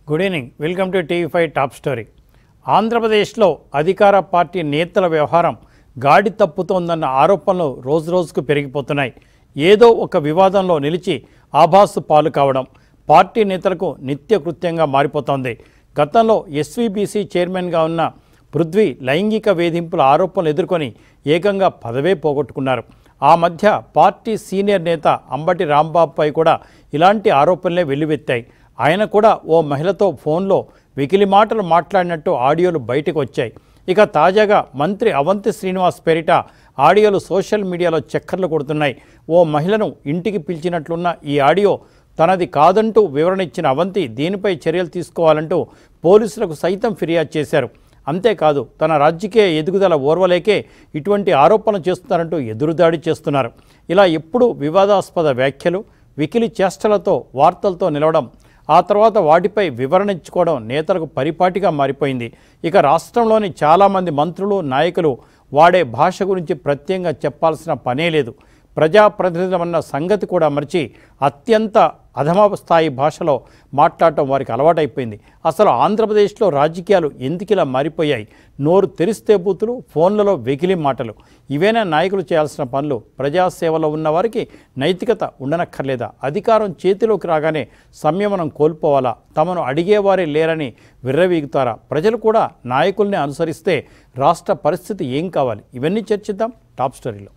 Good evening welcome to TV five top story ఆంధ్రప్రదేశ్లో అధికార party నేతల వ్యవహారం గాడి తప్పుతోందన్న ఆరోపణలు రోజురోజుకు పెరిగిపోతున్నాయి ఏదో ఒక వివాదంలో నిలిచి ఆభాసు పాలు కావడం పార్టీ నేతలకు నిత్యకృత్యంగా మారిపోతోంది గతంలో ఎస్వీబీసీ చైర్మన్గా ఉన్న పృథ్వీ లైంగిక వేధింపుల ఆరోపణలు ఎదుర్కొని ఏకంగా పదవే పోగొట్టుకున్నారు ఆ మధ్య పార్టీ సీనియర్ నేత అంబటి రాంబాబుపై కూడా ఇలాంటి ఆరోపణలే వెల్లువెత్తాయి ఆయన కూడా ఓ మహిళతో ఫోన్లో వెకిలి మాటలు మాట్లాడినట్టు ఆడియోలు బయటకు వచ్చాయి ఇక తాజాగా మంత్రి అవంతి శ్రీనివాస్ పేరిట ఆడియోలు సోషల్ మీడియాలో చక్కర్లు కొడుతున్నాయి ఓ మహిళను ఇంటికి పిలిచినట్లున్న ఈ ఆడియో తనది కాదంటూ వివరణ ఇచ్చిన అవంతి దీనిపై చర్యలు తీసుకోవాలంటూ పోలీసులకు సైతం ఫిర్యాదు చేశారు అంతేకాదు తన రాజకీయ ఎదుగుదల ఓర్వలేకే ఇటువంటి ఆరోపణలు చేస్తున్నారంటూ ఎదురుదాడి చేస్తున్నారు ఇలా ఎప్పుడు వివాదాస్పద వ్యాఖ్యలు వికిలి చేష్టలతో వార్తలతో నిలవడం ఆ తర్వాత వాటిపై వివరణ ఇచ్చుకోవడం నేతలకు పరిపాటిగా మారిపోయింది ఇక రాష్ట్రంలోని చాలామంది మంత్రులు నాయకులు వాడే భాష గురించి ప్రత్యేకంగా చెప్పాల్సిన పనే లేదు ప్రజాప్రతినిధులమన్న సంగతి కూడా మర్చి అత్యంత అధమ స్థాయి భాషలో మాట్లాడటం వారికి అలవాటైపోయింది అసలు ఆంధ్రప్రదేశ్లో రాజకీయాలు ఎందుకిలా మారిపోయాయి నోరు తెరిస్తే బూతులు ఫోన్లలో వెకిలి మాటలు ఇవేనా నాయకులు చేయాల్సిన పనులు ప్రజాసేవలో ఉన్న వారికి నైతికత ఉండనక్కర్లేదా అధికారం చేతిలోకి రాగానే సంయమనం కోల్పోవాలా తమను అడిగేవారే లేరని విర్రవీగుతారా ప్రజలు కూడా నాయకుల్ని అనుసరిస్తే రాష్ట్ర పరిస్థితి ఏం కావాలి ఇవన్నీ చర్చిద్దాం టాప్ స్టోరీలో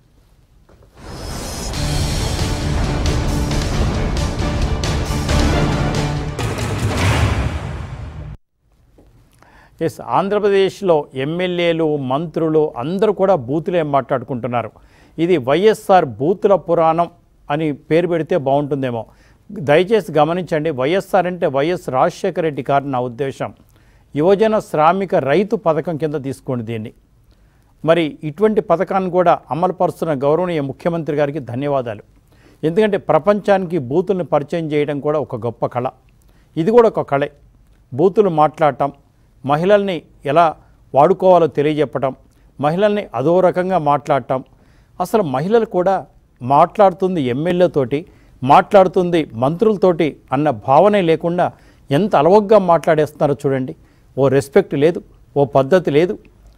ఎస్ ఆంధ్రప్రదేశ్లో ఎమ్మెల్యేలు మంత్రులు అందరూ కూడా బూతులే మాట్లాడుకుంటున్నారు ఇది వైఎస్ఆర్ బూతుల పురాణం అని పేరు పెడితే బాగుంటుందేమో దయచేసి గమనించండి వైఎస్ఆర్ అంటే వైఎస్ రాజశేఖర రెడ్డి గారు నా ఉద్దేశం యువజన శ్రామిక రైతు పథకం కింద తీసుకోండి దీన్ని మరి ఇటువంటి పథకాన్ని కూడా అమలుపరుస్తున్న గౌరవనీయ ముఖ్యమంత్రి గారికి ధన్యవాదాలు ఎందుకంటే ప్రపంచానికి బూతుల్ని పరిచయం చేయడం కూడా ఒక గొప్ప కళ ఇది కూడా ఒక కళే బూతులు మాట్లాడటం మహిళల్ని ఎలా వాడుకోవాలో తెలియజెప్పటం మహిళల్ని అదో రకంగా మాట్లాడటం అసలు మహిళలు కూడా మాట్లాడుతుంది ఎమ్మెల్యేతోటి మాట్లాడుతుంది మంత్రులతోటి అన్న భావనే లేకుండా ఎంత అలవగ్గా మాట్లాడేస్తున్నారో చూడండి ఓ రెస్పెక్ట్ లేదు ఓ పద్ధతి లేదు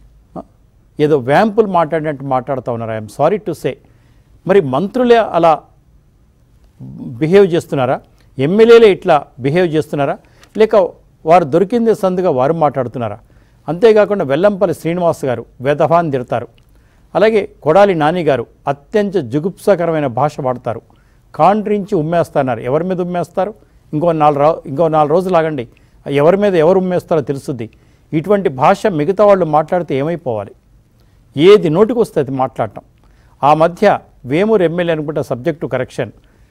ఏదో వ్యాంపులు మాట్లాడినట్టు మాట్లాడుతూ ఉన్నారు ఐఎమ్ సారీ టు సే మరి మంత్రులే అలా బిహేవ్ చేస్తున్నారా ఎమ్మెల్యేలే ఇట్లా బిహేవ్ చేస్తున్నారా లేక వారు దొరికిందే సందుగా వారు మాట్లాడుతున్నారా అంతేకాకుండా వెల్లంపల్లి శ్రీనివాస్ గారు వెధవాన్ తిడతారు అలాగే కొడాలి నాని గారు అత్యంత జుగుప్సకరమైన భాష వాడతారు కాండ్రించి ఉమ్మేస్తున్నారు ఎవరి మీద ఉమ్మేస్తారు ఇంకో నాలుగు రో ఇంకో నాలుగు రోజులు ఆగండి ఎవరి మీద ఎవరు ఉమ్మేస్తారో తెలుస్తుంది ఇటువంటి భాష మిగతా వాళ్ళు మాట్లాడితే ఏమైపోవాలి ఏది నోటికి వస్తే అది మాట్లాడటం ఆ మధ్య వేమూరు ఎమ్మెల్యే అనుకుంటే సబ్జెక్టు కరెక్షన్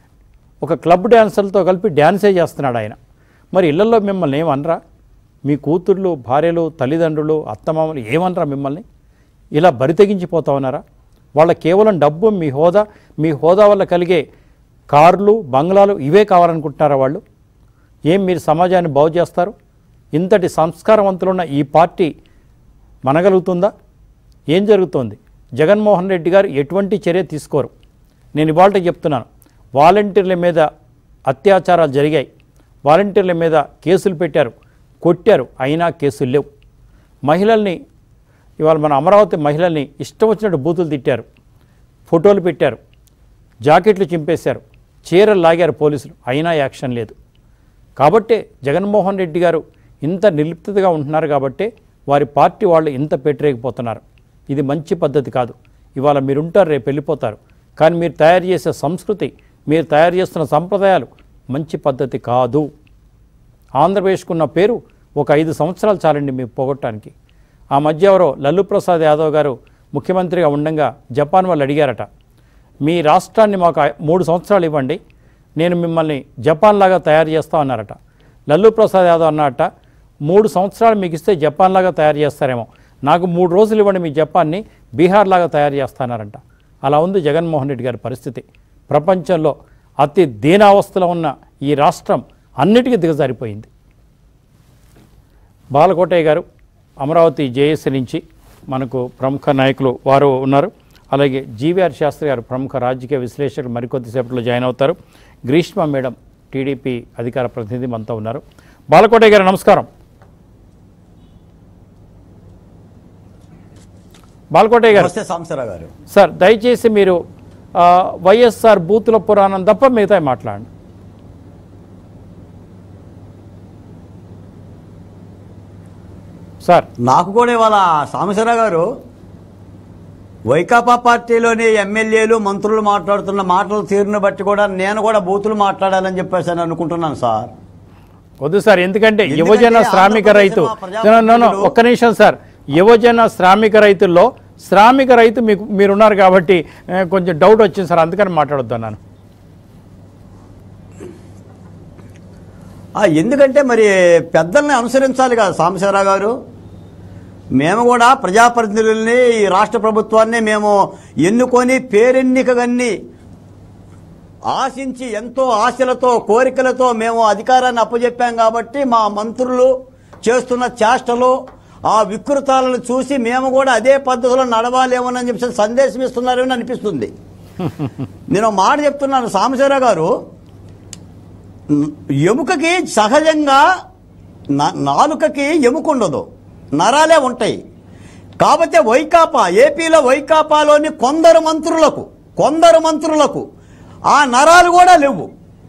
ఒక క్లబ్ డ్యాన్సర్లతో కలిపి డ్యాన్సే చేస్తున్నాడు ఆయన మరి ఇళ్లలో మిమ్మల్ని ఏమనరా మీ కూతుర్లు భార్యలు తల్లిదండ్రులు అత్తమామలు ఏమనరా మిమ్మల్ని ఇలా బరి తెగించిపోతా ఉన్నారా వాళ్ళ కేవలం డబ్బు మీ హోదా మీ హోదా వల్ల కలిగే కార్లు బంగ్లాలు ఇవే కావాలనుకుంటున్నారా వాళ్ళు ఏం మీరు సమాజాన్ని బాగు చేస్తారు ఇంతటి సంస్కారవంతులున్న ఈ పార్టీ మనగలుగుతుందా ఏం జరుగుతోంది జగన్మోహన్ రెడ్డి గారు ఎటువంటి చర్య తీసుకోరు నేను ఇవాళ చెప్తున్నాను వాలంటీర్ల మీద అత్యాచారాలు జరిగాయి వాలంటీర్ల మీద కేసులు పెట్టారు కొట్టారు అయినా కేసులు లేవు మహిళల్ని ఇవాళ మన అమరావతి మహిళల్ని ఇష్టం వచ్చినట్టు బూతులు తిట్టారు ఫోటోలు పెట్టారు జాకెట్లు చింపేశారు చీరలు లాగారు పోలీసులు అయినా యాక్షన్ లేదు కాబట్టే జగన్మోహన్ రెడ్డి గారు ఇంత నిర్లిప్తగా ఉంటున్నారు కాబట్టే వారి పార్టీ వాళ్ళు ఇంత పెట్టరేగిపోతున్నారు ఇది మంచి పద్ధతి కాదు ఇవాళ మీరుంటారు రేపు వెళ్ళిపోతారు కానీ మీరు తయారు చేసే సంస్కృతి మీరు తయారు చేస్తున్న సంప్రదాయాలు మంచి పద్ధతి కాదు ఆంధ్రప్రదేశ్కున్న పేరు ఒక ఐదు సంవత్సరాలు చాలండి మీరు పోగొట్టడానికి ఆ మధ్య ఎవరో లల్లు ప్రసాద్ యాదవ్ గారు ముఖ్యమంత్రిగా ఉండగా జపాన్ వాళ్ళు అడిగారట మీ రాష్ట్రాన్ని మాకు ఐ- మూడు సంవత్సరాలు ఇవ్వండి నేను మిమ్మల్ని జపాన్ లాగా తయారు చేస్తా అన్నారట లల్లు ప్రసాద్ యాదవ్ అన్నట మూడు సంవత్సరాలు మీకు ఇస్తే జపాన్ లాగా తయారు చేస్తారేమో నాకు మూడు రోజులు ఇవ్వండి మీ జపాన్ని బీహార్ లాగా తయారు చేస్తానారంట అలా ఉంది జగన్మోహన్ రెడ్డి గారి పరిస్థితి ప్రపంచంలో అతి దీనావస్థలో ఉన్న ఈ రాష్ట్రం అన్నిటికీ దిగజారిపోయింది బాలకోటయ్య గారు అమరావతి జేఏసీ నుంచి మనకు ప్రముఖ నాయకులు వారు ఉన్నారు అలాగే జీవీఆర్ శాస్త్రి గారు ప్రముఖ రాజకీయ విశ్లేషకులు మరికొద్దిసేపట్లో జాయిన్ అవుతారు గ్రీష్మ మేడం టీడీపీ అధికార ప్రతినిధి మనతో ఉన్నారు బాలకోటయ్య గారు నమస్కారం బాలకోటయ్య గారు నమస్తే సాంబశివరావు గారు సార్ దయచేసి మీరు ఆ, వైఎస్ఆర్ బూతుల పురాణం తప్ప మిగతా మాట్లాడండి సార్ నాకు కూడా ఇవాళ సాంబశివరావు గారు వైకాపా పార్టీలోని ఎమ్మెల్యేలు మంత్రులు మాట్లాడుతున్న మాటలు తీరును బట్టి కూడా నేను కూడా బూతులు మాట్లాడాలని చెప్పేసి అని అనుకుంటున్నాను సార్ వద్దు సార్ ఎందుకంటే ఎందుకంటే యువజన శ్రామిక రైతు ఆంధ్రప్రదేశ్ మా No, no, no, ప్రజాప్రతినిధులు- ఒక్క నిమిషం సార్ యువజన శ్రామిక రైతుల్లో శ్రామిక రైతు మీకు మీరున్నారు కాబట్టి ఏ, కొంచెం డౌట్ వచ్చింది సార్ అందుకని మాట్లాడొద్దన్నాను ఆ, ఎందుకంటే మరి పెద్దల్ని అనుసరించాలి కదా సాంబశివరావు గారు మేము కూడా ప్రజాప్రతినిధుల్ని ఈ రాష్ట్ర ప్రభుత్వాన్ని మేము ఎన్నుకొని పేరెన్నికగన్ని ఆశించి ఎంతో ఆశలతో కోరికలతో మేము అధికారాన్ని అప్పచెప్పాం కాబట్టి మా మంత్రులు చేస్తున్న చేష్టలు ఆ వికృతాలను చూసి మేము కూడా అదే పద్ధతిలో నడవాలేమోనని చెప్పి సందేశం ఇస్తున్నారేమని అనిపిస్తుంది నేను ఒక మాట చెప్తున్నాను సాంబశివరావు గారు ఎముకకి సహజంగా నా- నాలుకకి ఎముక ఉండదు నరాలే ఉంటాయి కాబట్టి వైకాపా ఏపీలో వైకాపాలోని కొందరు మంత్రులకు కొందరు మంత్రులకు ఆ నరాలు కూడా లేవు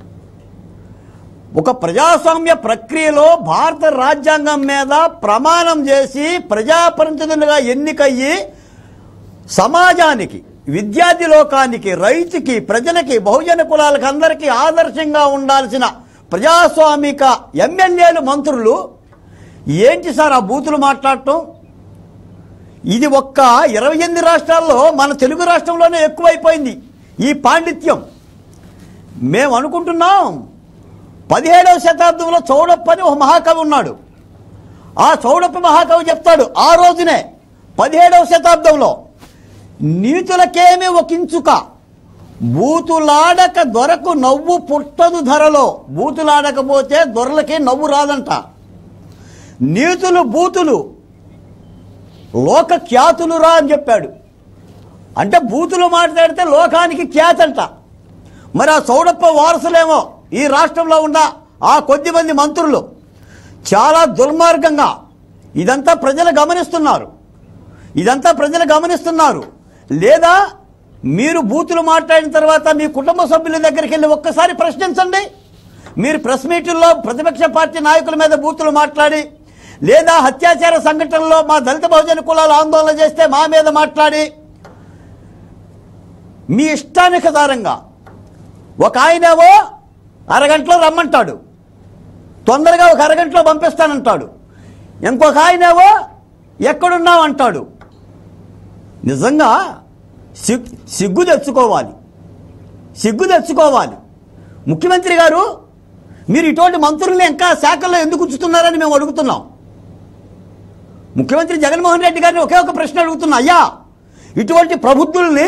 ఒక ప్రజాస్వామ్య ప్రక్రియలో భారత రాజ్యాంగం మీద ప్రమాణం చేసి ప్రజాప్రతినిధులుగా ఎన్నికయ్యి సమాజానికి విద్యార్థి లోకానికి రైతుకి ప్రజలకి బహుజన కులాలకు అందరికీ ఆదర్శంగా ఉండాల్సిన ప్రజాస్వామిక ఎమ్మెల్యేలు మంత్రులు ఏంటి సార్ ఆ బూతులు మాట్లాడటం ఇది ఒక్క ఇరవై ఎనిమిది రాష్ట్రాల్లో మన తెలుగు రాష్ట్రంలోనే ఎక్కువైపోయింది ఈ పాండిత్యం మేము అనుకుంటున్నాం పదిహేడవ శతాబ్దంలో చౌడప్ప అని ఒక మహాకవి ఉన్నాడు ఆ చౌడప్ప మహాకవి చెప్తాడు ఆ రోజునే పదిహేడవ శతాబ్దంలో నీతులకేమి ఒకించుక బూతులాడక దొరకు నవ్వు పుట్టదు ధరలో బూతులాడకపోతే దొరలకి నవ్వు రాదంట నీతులు బూతులు లోక ఖ్యాతులు రా అని చెప్పాడు అంటే బూతులు మాట్లాడితే లోకానికి ఖ్యాతంట మరి ఆ చౌడప్ప వారసులేమో ఈ రాష్ట్రంలో ఉన్న ఆ కొద్ది మంది మంత్రులు చాలా దుర్మార్గంగా ఇదంతా ప్రజలు గమనిస్తున్నారు ఇదంతా ప్రజలు గమనిస్తున్నారు లేదా మీరు బూతులు మాట్లాడిన తర్వాత మీ కుటుంబ సభ్యుల దగ్గరికి వెళ్ళి ఒక్కసారి ప్రశ్నించండి మీరు ప్రెస్ మీటుల్లో ప్రతిపక్ష పార్టీ నాయకుల మీద బూతులు మాట్లాడి లేదా అత్యాచార సంఘటనలో మా దళిత బహుజన కులాలు ఆందోళన చేస్తే మా మీద మాట్లాడి మీ ఇష్టానుసారంగా ఒక ఆయనేమో అరగంటలో రమ్మంటాడు తొందరగా ఒక అరగంటలో పంపిస్తానంటాడు ఇంకొక ఆయనేమో ఎక్కడున్నావు అంటాడు నిజంగా సిగ్ సిగ్గు తెచ్చుకోవాలి సిగ్గు తెచ్చుకోవాలి ముఖ్యమంత్రి గారు మీరు ఇటువంటి మంత్రుల్ని ఇంకా శాఖల్లో ఎందుకు ఉంచుతున్నారని మేము అడుగుతున్నాం ముఖ్యమంత్రి జగన్మోహన్ రెడ్డి గారిని ఒకే ఒక ప్రశ్న అడుగుతున్నా అయ్యా ఇటువంటి ప్రబుద్ధుల్ని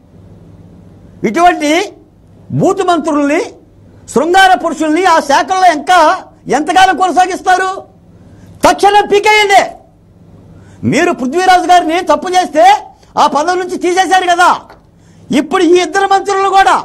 ఇటువంటి బూతు మంత్రుల్ని శృంగార పురుషుల్ని ఆ శాఖల్లో ఇంకా ఎంతకాలం కొనసాగిస్తారు తక్షణం పీకేయండి మీరు పృథ్వీరాజు గారిని తప్పు చేస్తే ఆ పదవి నుంచి తీసేశారు కదా ఇప్పుడు ఈ ఇద్దరు మంత్రులు కూడా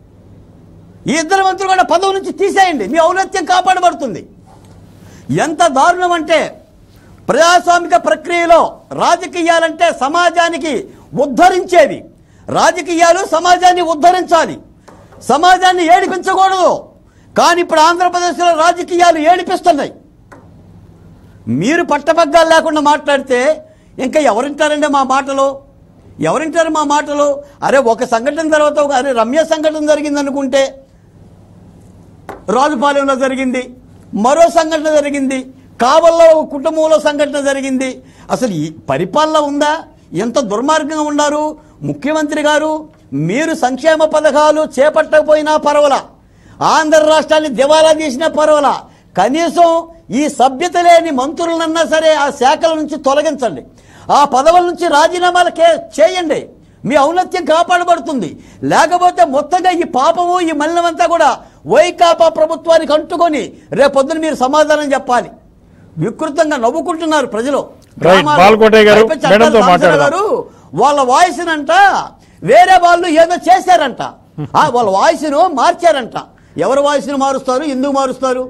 ఈ ఇద్దరు మంత్రులు కూడా పదవి నుంచి తీసేయండి మీ ఔన్నత్యం కాపాడబడుతుంది ఎంత దారుణం అంటే ప్రజాస్వామిక ప్రక్రియలో రాజకీయాలంటే సమాజానికి ఉద్ధరించేవి రాజకీయాలు సమాజాన్ని ఉద్ధరించాలి సమాజాన్ని ఏడిపించకూడదు కానీ ఇప్పుడు ఆంధ్రప్రదేశ్లో రాజకీయాలు ఏడిపిస్తున్నాయి మీరు పట్టపగ్గాలు లేకుండా మాట్లాడితే ఇంకా ఎవరింటారండి మా మాటలు ఎవరింటారు మా మాటలు అరే ఒక సంఘటన తర్వాత ఒక అరే రమ్య సంఘటన జరిగింది అనుకుంటే రాజుపాలెంలో జరిగింది మరో సంఘటన జరిగింది కావల్లో ఒక కుటుంబంలో సంఘటన జరిగింది అసలు ఈ పరిపాలన ఉందా ఎంత దుర్మార్గంగా ఉన్నారు ముఖ్యమంత్రి గారు మీరు సంక్షేమ పథకాలు చేపట్టకపోయినా పర్వాలా ఆంధ్ర రాష్ట్రాన్ని దివాలా తీసినా పర్వాలా కనీసం ఈ సభ్యత లేని మంత్రులనన్నా సరే ఆ శాఖల నుంచి తొలగించండి ఆ పదవుల నుంచి రాజీనామాలు కే- చేయండి మీ ఔన్నత్యం కాపాడబడుతుంది లేకపోతే మొత్తంగా ఈ పాపము ఈ మలినమంతా కూడా వైకాపా ప్రభుత్వానికి అంటుకొని రేపొద్దున మీరు సమాధానం చెప్పాలి వికృతంగా నవ్వుకుంటున్నారు ప్రజలు Right. గ్రామాల్లో. బాలకోటయ్య గారు, పైపెచ్చి అంటారు మేడంతో సాంబశివరావు మాట్లాడదాం. గారు వాళ్ళ వాయిస్ అంట వేరే వాళ్ళు ఏదో చేశారంట ఆ, వాళ్ళ వాయిస్ను మార్చారంట ఎవరు వాయిస్ను మారుస్తారు ఎందుకు మారుస్తారు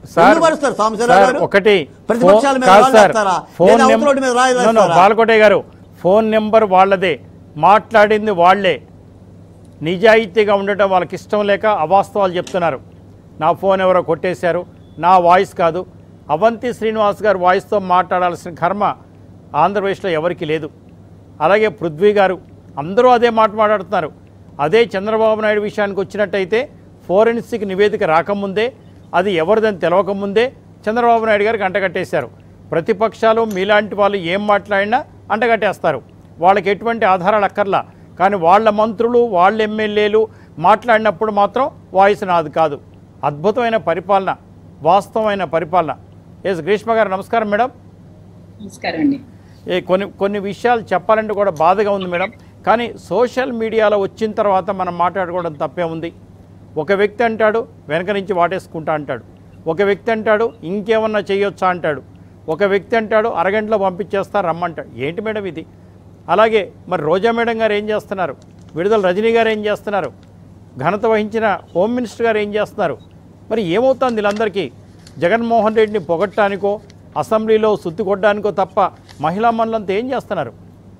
సార్ ఎందుకు మారుస్తారు సాంబశివరావు సార్, గారు? ఒకటి ప్రతిపక్షాల మీద కాదు రాళ్ళు సార్, వేస్తారా? ఫోన్ లేదా నెం- అవతల రోడ్డు మీద రాళ్ళు నో, నో, వేస్తారా? బాలకోటే గారు ఫోన్ నెంబర్ వాళ్ళదే మాట్లాడింది వాళ్ళే నిజాయితీగా ఉండటం వాళ్ళకి ఇష్టం లేక అవాస్తవాలు చెప్తున్నారు నా ఫోన్ ఎవరో కొట్టేశారు నా వాయిస్ కాదు అవంతి శ్రీనివాస్ గారు వాయిస్తో మాట్లాడాల్సిన కర్మ ఆంధ్రప్రదేశ్లో ఎవరికి లేదు అలాగే పృథ్వీ గారు అందరూ అదే మాట మాట్లాడుతున్నారు అదే చంద్రబాబు నాయుడు విషయానికి వచ్చినట్టయితే ఫోరెన్సిక్ నివేదిక రాకముందే అది ఎవరిదని తెలవకముందే చంద్రబాబు నాయుడు గారికి అంటగట్టేశారు ప్రతిపక్షాలు మీలాంటి వాళ్ళు ఏం మాట్లాడినా అంటగట్టేస్తారు వాళ్ళకి ఎటువంటి ఆధారాలు అక్కర్లా కానీ వాళ్ళ మంత్రులు వాళ్ళ ఎమ్మెల్యేలు మాట్లాడినప్పుడు మాత్రం వాయిస్ నాది కాదు అద్భుతమైన పరిపాలన వాస్తవమైన పరిపాలన ఎస్ గ్రీష్మ గారు నమస్కారం మేడం నమస్కారం అండి ఏ కొన్ని కొన్ని విషయాలు చెప్పాలంటే కూడా బాధగా ఉంది మేడం కానీ సోషల్ మీడియాలో వచ్చిన తర్వాత మనం మాట్లాడుకోవడం తప్పే ఉంది ఒక వ్యక్తి అంటాడు వెనక నుంచి వాటేసుకుంటా అంటాడు ఒక వ్యక్తి అంటాడు ఇంకేమన్నా చేయొచ్చా అంటాడు ఒక వ్యక్తి అంటాడు అరగంటలో పంపించేస్తా రమ్మంటాడు ఏంటి మేడం ఇది అలాగే మరి రోజా మేడం గారు ఏం చేస్తున్నారు విడుదల రజనీ గారు ఏం చేస్తున్నారు ఘనత వహించిన హోమ్ మినిస్టర్ గారు ఏం చేస్తున్నారు మరి ఏమవుతుంది వీళ్ళందరికీ జగన్మోహన్ రెడ్డిని పొగట్టానికో అసెంబ్లీలో సుత్తి కొట్టడానికో తప్ప మహిళా మనులంతా ఏం చేస్తున్నారు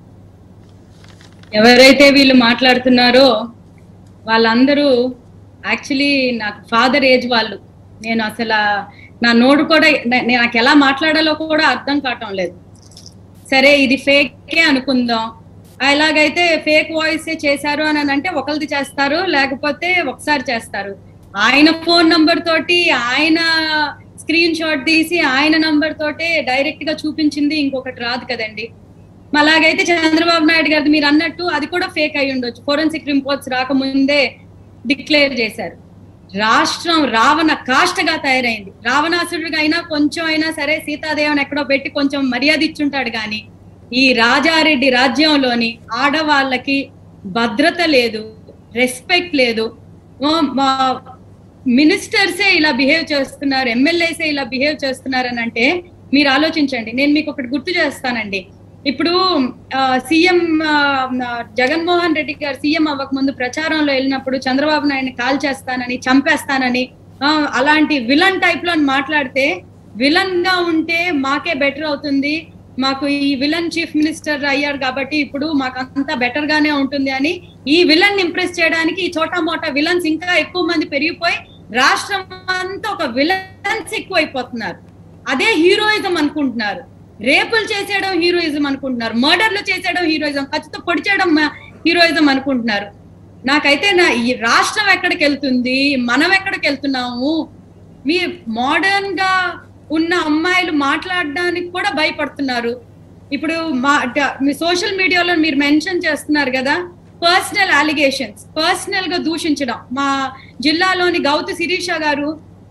ఎవరైతే వీళ్ళు మాట్లాడుతున్నారో వాళ్ళందరూ యాక్చువల్లీ నాకు ఫాదర్ ఏజ్ వాళ్ళు నేను అసలు నా నోడు కూడా నే- నేను నాకు ఎలా మాట్లాడాలో కూడా అర్థం కావటం లేదు సరే ఇది ఫేకే అనుకుందాం అలాగైతే ఫేక్ వాయిస్ చేశారు అని అంటే ఒకరిది చేస్తారు లేకపోతే ఒకసారి చేస్తారు ఆయన ఫోన్ నంబర్ తోటి ఆయన స్క్రీన్ షాట్ తీసి ఆయన నంబర్ తోటే డైరెక్ట్ గా చూపించింది ఇంకొకటి రాదు కదండి అలాగైతే చంద్రబాబు నాయుడు గారిది మీరు అన్నట్టు అది కూడా ఫేక్ అయి ఉండొచ్చు ఫోరెన్సిక్ రిపోర్ట్స్ రాకముందే డిక్లేర్ చేశారు రాష్ట్రం రావణ కాష్టగా తయారైంది రావణాసురుడిగా అయినా కొంచెం అయినా సరే సీతాదేవిని ఎక్కడో పెట్టి కొంచెం మర్యాద ఇచ్చుంటాడు కానీ ఈ రాజారెడ్డి రాజ్యంలోని ఆడవాళ్ళకి భద్రత లేదు రెస్పెక్ట్ లేదు ఓ, మా మినిస్టర్సే ఇలా బిహేవ్ చేస్తున్నారు ఎమ్మెల్యేసే ఇలా బిహేవ్ చేస్తున్నారు అని అంటే మీరు ఆలోచించండి నేను మీకు ఒకటి గుర్తు చేస్తానండి ఇప్పుడు సీఎం జగన్మోహన్ రెడ్డి గారు సీఎం అవ్వక ముందు ప్రచారంలో వెళ్ళినప్పుడు చంద్రబాబు నాయుడిని కాల్ చేస్తానని చంపేస్తానని ఆ, అలాంటి విలన్ టైప్ లో మాట్లాడితే విలన్ గా ఉంటే మాకే బెటర్ అవుతుంది మాకు ఈ విలన్ చీఫ్ మినిస్టర్ అయ్యారు కాబట్టి ఇప్పుడు మాకు అంతా బెటర్ గానే ఉంటుంది అని ఈ విలన్ ఇంప్రెస్ చేయడానికి ఈ చోటా మోటా విలన్స్ ఇంకా ఎక్కువ మంది పెరిగిపోయి రాష్ట్రం అంతా ఒక విలన్స్ ఎక్కువ అయిపోతున్నారు అదే హీరోయిజం అనుకుంటున్నారు రేపులు చేసేయడం హీరోయిజం అనుకుంటున్నారు మర్డర్లు చేసేయడం హీరోయిజం ఖచ్చితంగా పొడి చేయడం హీరోయిజం అనుకుంటున్నారు నాకైతే నా ఈ రాష్ట్రం ఎక్కడికి వెళ్తుంది మనం ఎక్కడికి వెళ్తున్నాము మీ మోడర్న్ గా ఉన్న అమ్మాయిలు మాట్లాడడానికి కూడా భయపడుతున్నారు ఇప్పుడు మా ట- మీ సోషల్ మీడియాలో మీరు మెన్షన్ చేస్తున్నారు కదా పర్సనల్ అలిగేషన్స్ పర్సనల్ గా దూషించడం మా జిల్లాలోని గౌతు శిరీష గారు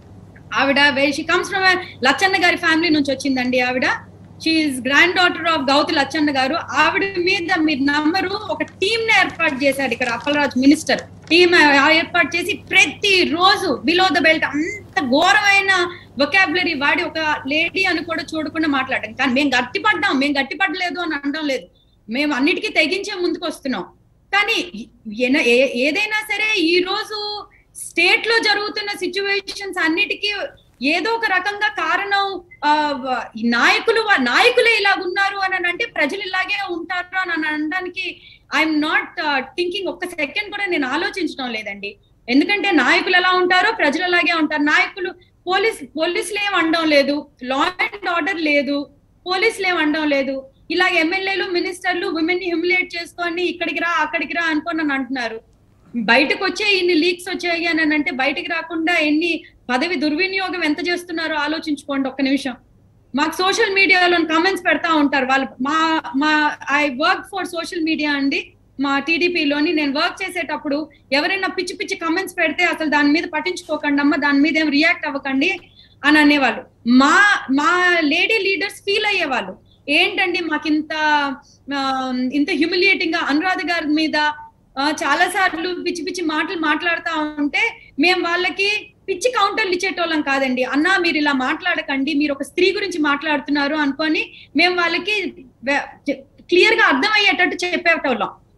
ఆవిడ షీ కమ్స్ ఫ్రమ్ లచ్చన్న గారి ఫ్యామిలీ నుంచి వచ్చిందండి ఆవిడ she grand daughter of Gouthu Latchanna garu ఆవిడ మీద మీరు నమ్మరు ఒక టీమ్ ని ఏర్పాటు చేశాడు ఇక్కడ అప్పలరాజు మినిస్టర్ టీమ్ ఏర్పాటు చేసి ప్రతి రోజు బిలో ద బెల్ట్ అంత ఘోరమైన వొకాబులరీ వాడి ఒక లేడీ అని కూడా చూడకుండా మాట్లాడడం కానీ మేము గట్టిపడ్డాం మేము గట్టిపడలేదు అని అనడం లేదు మేము అన్నిటికీ తెగించే ముందుకు వస్తున్నాం కానీ ఏన- ఏ- ఏదైనా సరే ఈ రోజు స్టేట్ లో జరుగుతున్న సిచ్యువేషన్స్ అన్నిటికీ ఏదో ఒక రకంగా కారణం ఆ, వ- ఈ నాయకులు వా- నాయకులే ఇలా ఉన్నారు అని అంటే ప్రజలు ఇలాగే ఉంటారు అని అనడానికి ఐఎమ్ నాట్ థింకింగ్ ఒక్క సెకండ్ కూడా నేను ఆలోచించడం లేదండి ఎందుకంటే నాయకులు ఎలా ఉంటారో ప్రజలు అలాగే ఉంటారు నాయకులు పోలీస్ పోలీసులు ఏం అనడం లేదు లా అండ్ ఆర్డర్ లేదు పోలీసులు ఏం అనడం లేదు ఇలా ఎమ్మెల్యేలు మినిస్టర్లు విమెన్ ని హ్యూమిలేట్ చేసుకొని ఇక్కడికి రా అక్కడికి రా అనుకొని అని అంటున్నారు బయటకు వచ్చే ఇన్ని లీక్స్ వచ్చాయి అని అంటే బయటికి రాకుండా ఎన్ని పదవి దుర్వినియోగం ఎంత చేస్తున్నారో ఆలోచించుకోండి ఒక్క నిమిషం మాకు సోషల్ మీడియాలో కామెంట్స్ పెడతా ఉంటారు వాళ్ళు మా మా I work for social media అండి మా టీడీపీలోని నేను వర్క్ చేసేటప్పుడు ఎవరైనా పిచ్చి పిచ్చి కమెంట్స్ పెడితే అసలు దాని మీద పట్టించుకోకండి అమ్మ దాని మీద ఏం రియాక్ట్ అవ్వకండి అని అనేవాళ్ళు మా మా లేడీ లీడర్స్ ఫీల్ అయ్యేవాళ్ళు ఏంటండి మాకు ఇంత ఆ, ఇంత హ్యూమిలియేటింగ్ గా అనురాధ గారి మీద ఆ, చాలా సార్లు పిచ్చి పిచ్చి మాటలు మాట్లాడుతా ఉంటే మేము వాళ్ళకి పిచ్చి కౌంటర్లు ఇచ్చేటోళ్ళం కాదండి అన్నా మీరు ఇలా మాట్లాడకండి మీరు ఒక స్త్రీ గురించి మాట్లాడుతున్నారు అనుకొని మేము వాళ్ళకి క్లియర్ గా అర్థమయ్యేటట్టు చెప్పేటోళ్ళం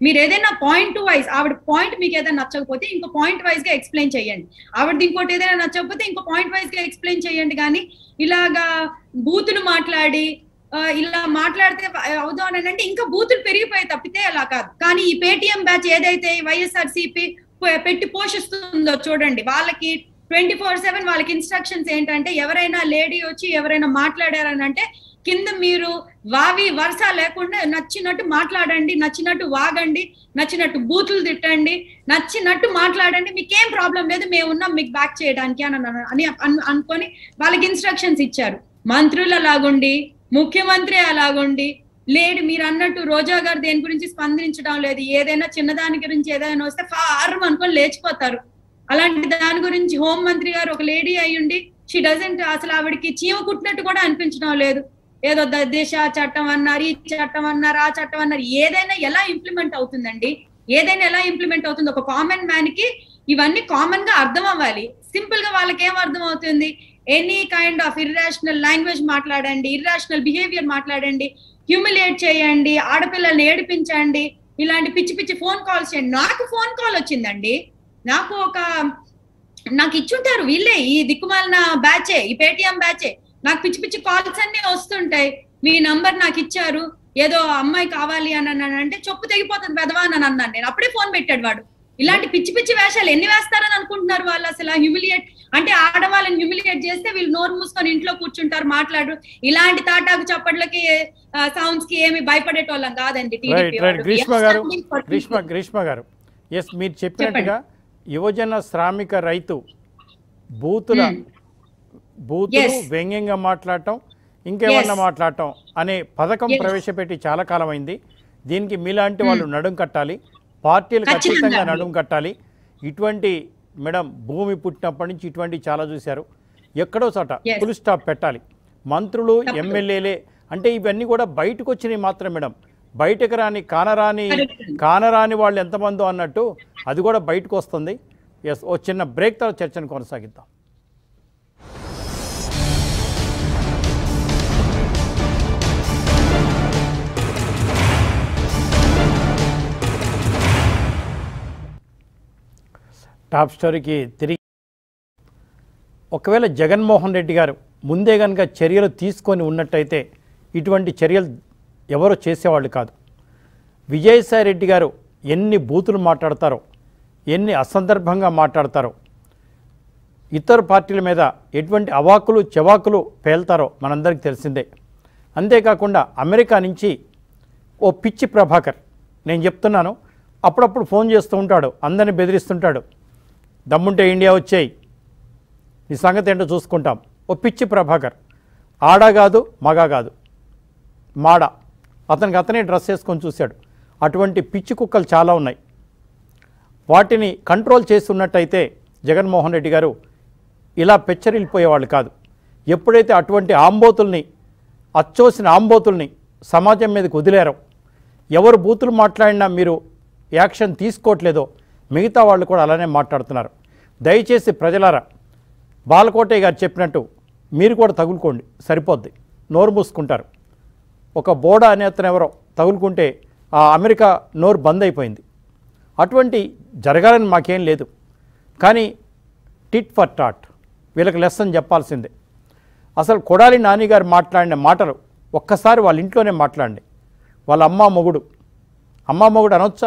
మీరు ఏదైనా పాయింట్ వైజ్ ఆవిడ పాయింట్ మీకు ఏదైనా నచ్చకపోతే ఇంకో పాయింట్ వైజ్ గా ఎక్స్ప్లెయిన్ చేయండి ఆవిడది ఇంకోటి ఏదైనా నచ్చకపోతే ఇంకో పాయింట్ వైజ్ గా ఎక్స్ప్లెయిన్ చేయండి కానీ ఇలాగా బూతులు మాట్లాడి ఆ, ఇలా మాట్లాడితే అవుదాం అని అంటే ఇంకా బూతులు పెరిగిపోయి తప్పితే అలా కాదు కానీ ఈ పేటిఎం బ్యాచ్ ఏదైతే వైఎస్ఆర్ సిపి పెట్టి పోషిస్తుందో చూడండి వాళ్ళకి ట్వంటీ ఫోర్ సెవెన్ వాళ్ళకి ఇన్స్ట్రక్షన్స్ ఏంటంటే ఎవరైనా లేడీ వచ్చి ఎవరైనా మాట్లాడారని అంటే కింద మీరు వావి వరుస లేకుండా నచ్చినట్టు మాట్లాడండి నచ్చినట్టు వాగండి నచ్చినట్టు బూతులు తిట్టండి నచ్చినట్టు మాట్లాడండి మీకేం ప్రాబ్లం లేదు మేము ఉన్నాం మీకు బ్యాక్ చేయడానికి అని అన్న- అని అన్- అనుకొని వాళ్ళకి ఇన్స్ట్రక్షన్స్ ఇచ్చారు మంత్రులు అలాగుండి ముఖ్యమంత్రి అలాగుండి లేడు మీరు అన్నట్టు రోజా గారు దేని గురించి స్పందించడం లేదు ఏదైనా చిన్నదాని గురించి ఏదైనా వస్తే ఫారం అనుకొని లేచిపోతారు అలాంటి దాని గురించి హోం మంత్రి గారు ఒక లేడీ అయ్యుండి షీ డజంట్ అసలు ఆవిడకి చీమ కుట్టినట్టు కూడా అనిపించడం లేదు ఏదో ద- దిశ చట్టం అన్నారు ఈ చట్టం అన్నారు ఆ చట్టం అన్నారు ఏదైనా ఎలా ఇంప్లిమెంట్ అవుతుందండి ఏదైనా ఎలా ఇంప్లిమెంట్ అవుతుంది ఒక కామన్ మ్యాన్ కి ఇవన్నీ కామన్ గా అర్థం అవ్వాలి సింపుల్ గా వాళ్ళకి ఏం అర్థం అవుతుంది any kind of irrational language మాట్లాడండి ఇర్రాషనల్ బిహేవియర్ మాట్లాడండి హ్యూమిలియేట్ చేయండి ఆడపిల్లల్ని ఏడిపించండి ఇలాంటి పిచ్చి పిచ్చి ఫోన్ కాల్స్ చేయండి నాకు ఫోన్ కాల్ వచ్చిందండి నాకు ఒక నాకు ఇచ్చుంటారు వీళ్ళే ఈ దిక్కుమాలిన బ్యాచే ఈ పేటిఎం బ్యాచే నాకు పిచ్చి పిచ్చి కాల్స్ అన్ని వస్తుంటాయి మీ నంబర్ నాకు ఇచ్చారు ఏదో అమ్మాయి కావాలి అని అన్నాను అంటే చెప్పు తెగిపోతుంది వెదవా అని అన్నాను నేను అప్పుడే ఫోన్ పెట్టాడు వాడు ఇలాంటి పిచ్చి పిచ్చి వేషాలు ఎన్ని వేస్తారని అనుకుంటున్నారు వాళ్ళు అసలు హ్యూమిలియేట్ అంటే ఆడవాళ్ళని హ్యూమిలియేట్ చేస్తే వీళ్ళు నోరు మూసుకొని ఇంట్లో కూర్చుంటారు మాట్లాడు ఇలాంటి తాటాకు చప్పట్లకి సౌండ్స్ కి ఏమి భయపడేటోళ్ళం కాదండి రైట్ TDP రైట్ వాళ్ళు. గ్రీష్మ We are గారు standing for గ్రీష్మ people. గ్రీష్మ గారు ఎస్ మీరు చెప్పినట్టుగా యువజన శ్రామిక రైతు బూతుల Hmm. బూతులు Yes. వ్యంగ్యంగా మాట్లాడటం ఇంకేమన్నా Yes. మాట్లాడటం అనే పథకం Yes. ప్రవేశపెట్టి చాలా కాలం అయింది దీనికి మీలాంటి వాళ్ళు నడుం కట్టాలి పార్టీలకు ఖచ్చితంగా అతీతంగా అండి. నడుం కట్టాలి ఇటువంటి మేడం భూమి పుట్టినప్పటి నుంచి ఇటువంటి చాలా చూశారు ఎక్కడో చోట Yes. ఫుల్ స్టాప్ పెట్టాలి మంత్రులు తప్పదు. ఎమ్మెల్యేలే అంటే ఇవన్నీ కూడా బయటకు వచ్చినాయి మాత్రం మేడం బయటకు రాని కానరాని Correct. కానరాని వాళ్ళు ఎంతమందో అన్నట్టు అది కూడా బయటకు వస్తుంది ఎస్ ఓ చిన్న బ్రేక్ తర్వాత చర్చను కొనసాగిద్దాం టాప్ స్టోరీకి తిరిగి ఒకవేళ జగన్మోహన్ రెడ్డి గారు ముందే కనుక చర్యలు తీసుకొని ఉన్నట్టయితే ఇటువంటి చర్యలు ఎవరు చేసేవాళ్ళు కాదు విజయసాయి రెడ్డి గారు ఎన్ని బూతులు మాట్లాడతారో ఎన్ని అసందర్భంగా మాట్లాడతారో ఇతర పార్టీల మీద ఎటువంటి అవాకులు చెవాకులు పేల్తారో మనందరికీ తెలిసిందే అంతేకాకుండా అమెరికా నుంచి ఓ పిచ్చి ప్రభాకర్ నేను చెప్తున్నాను అప్పుడప్పుడు ఫోన్ చేస్తూ ఉంటాడు అందరిని బెదిరిస్తుంటాడు దమ్ముంటే ఇండియా వచ్చేయి నీ సంగతి ఏంటో చూసుకుంటాం ఓ పిచ్చి ప్రభాకర్ ఆడ కాదు మగ కాదు మాడ అతనికి అతనే డ్రెస్ వేసుకొని చూశాడు అటువంటి పిచ్చి కుక్కలు చాలా ఉన్నాయి వాటిని కంట్రోల్ చేస్తున్నట్టయితే జగన్మోహన్ రెడ్డి గారు ఇలా పెచ్చరిల్లిపోయేవాళ్ళు కాదు ఎప్పుడైతే అటువంటి ఆంబోతుల్ని అచ్చోసిన ఆంబోతుల్ని సమాజం మీదకి వదిలేరో ఎవరు బూతులు మాట్లాడినా మీరు యాక్షన్ తీసుకోవట్లేదో మిగతా వాళ్ళు కూడా అలానే మాట్లాడుతున్నారు దయచేసి ప్రజలారా బాలకోటయ్య గారు చెప్పినట్టు మీరు కూడా తగులుకోండి సరిపోద్ది నోరు మూసుకుంటారు ఒక బోడా అనే అతను ఎవరో తగులుకుంటే ఆ అమెరికా నోరు బంద్ అయిపోయింది అటువంటి జరగాలని మాకేం లేదు కానీ టిట్ ఫర్ టాట్ వీళ్ళకి లెసన్ చెప్పాల్సిందే అసలు కొడాలి నాని గారు మాట్లాడిన మాటలు ఒక్కసారి వాళ్ళ ఇంట్లోనే మాట్లాడండి వాళ్ళ అమ్మ మొగుడు అమ్మ మొగుడు అనొచ్చా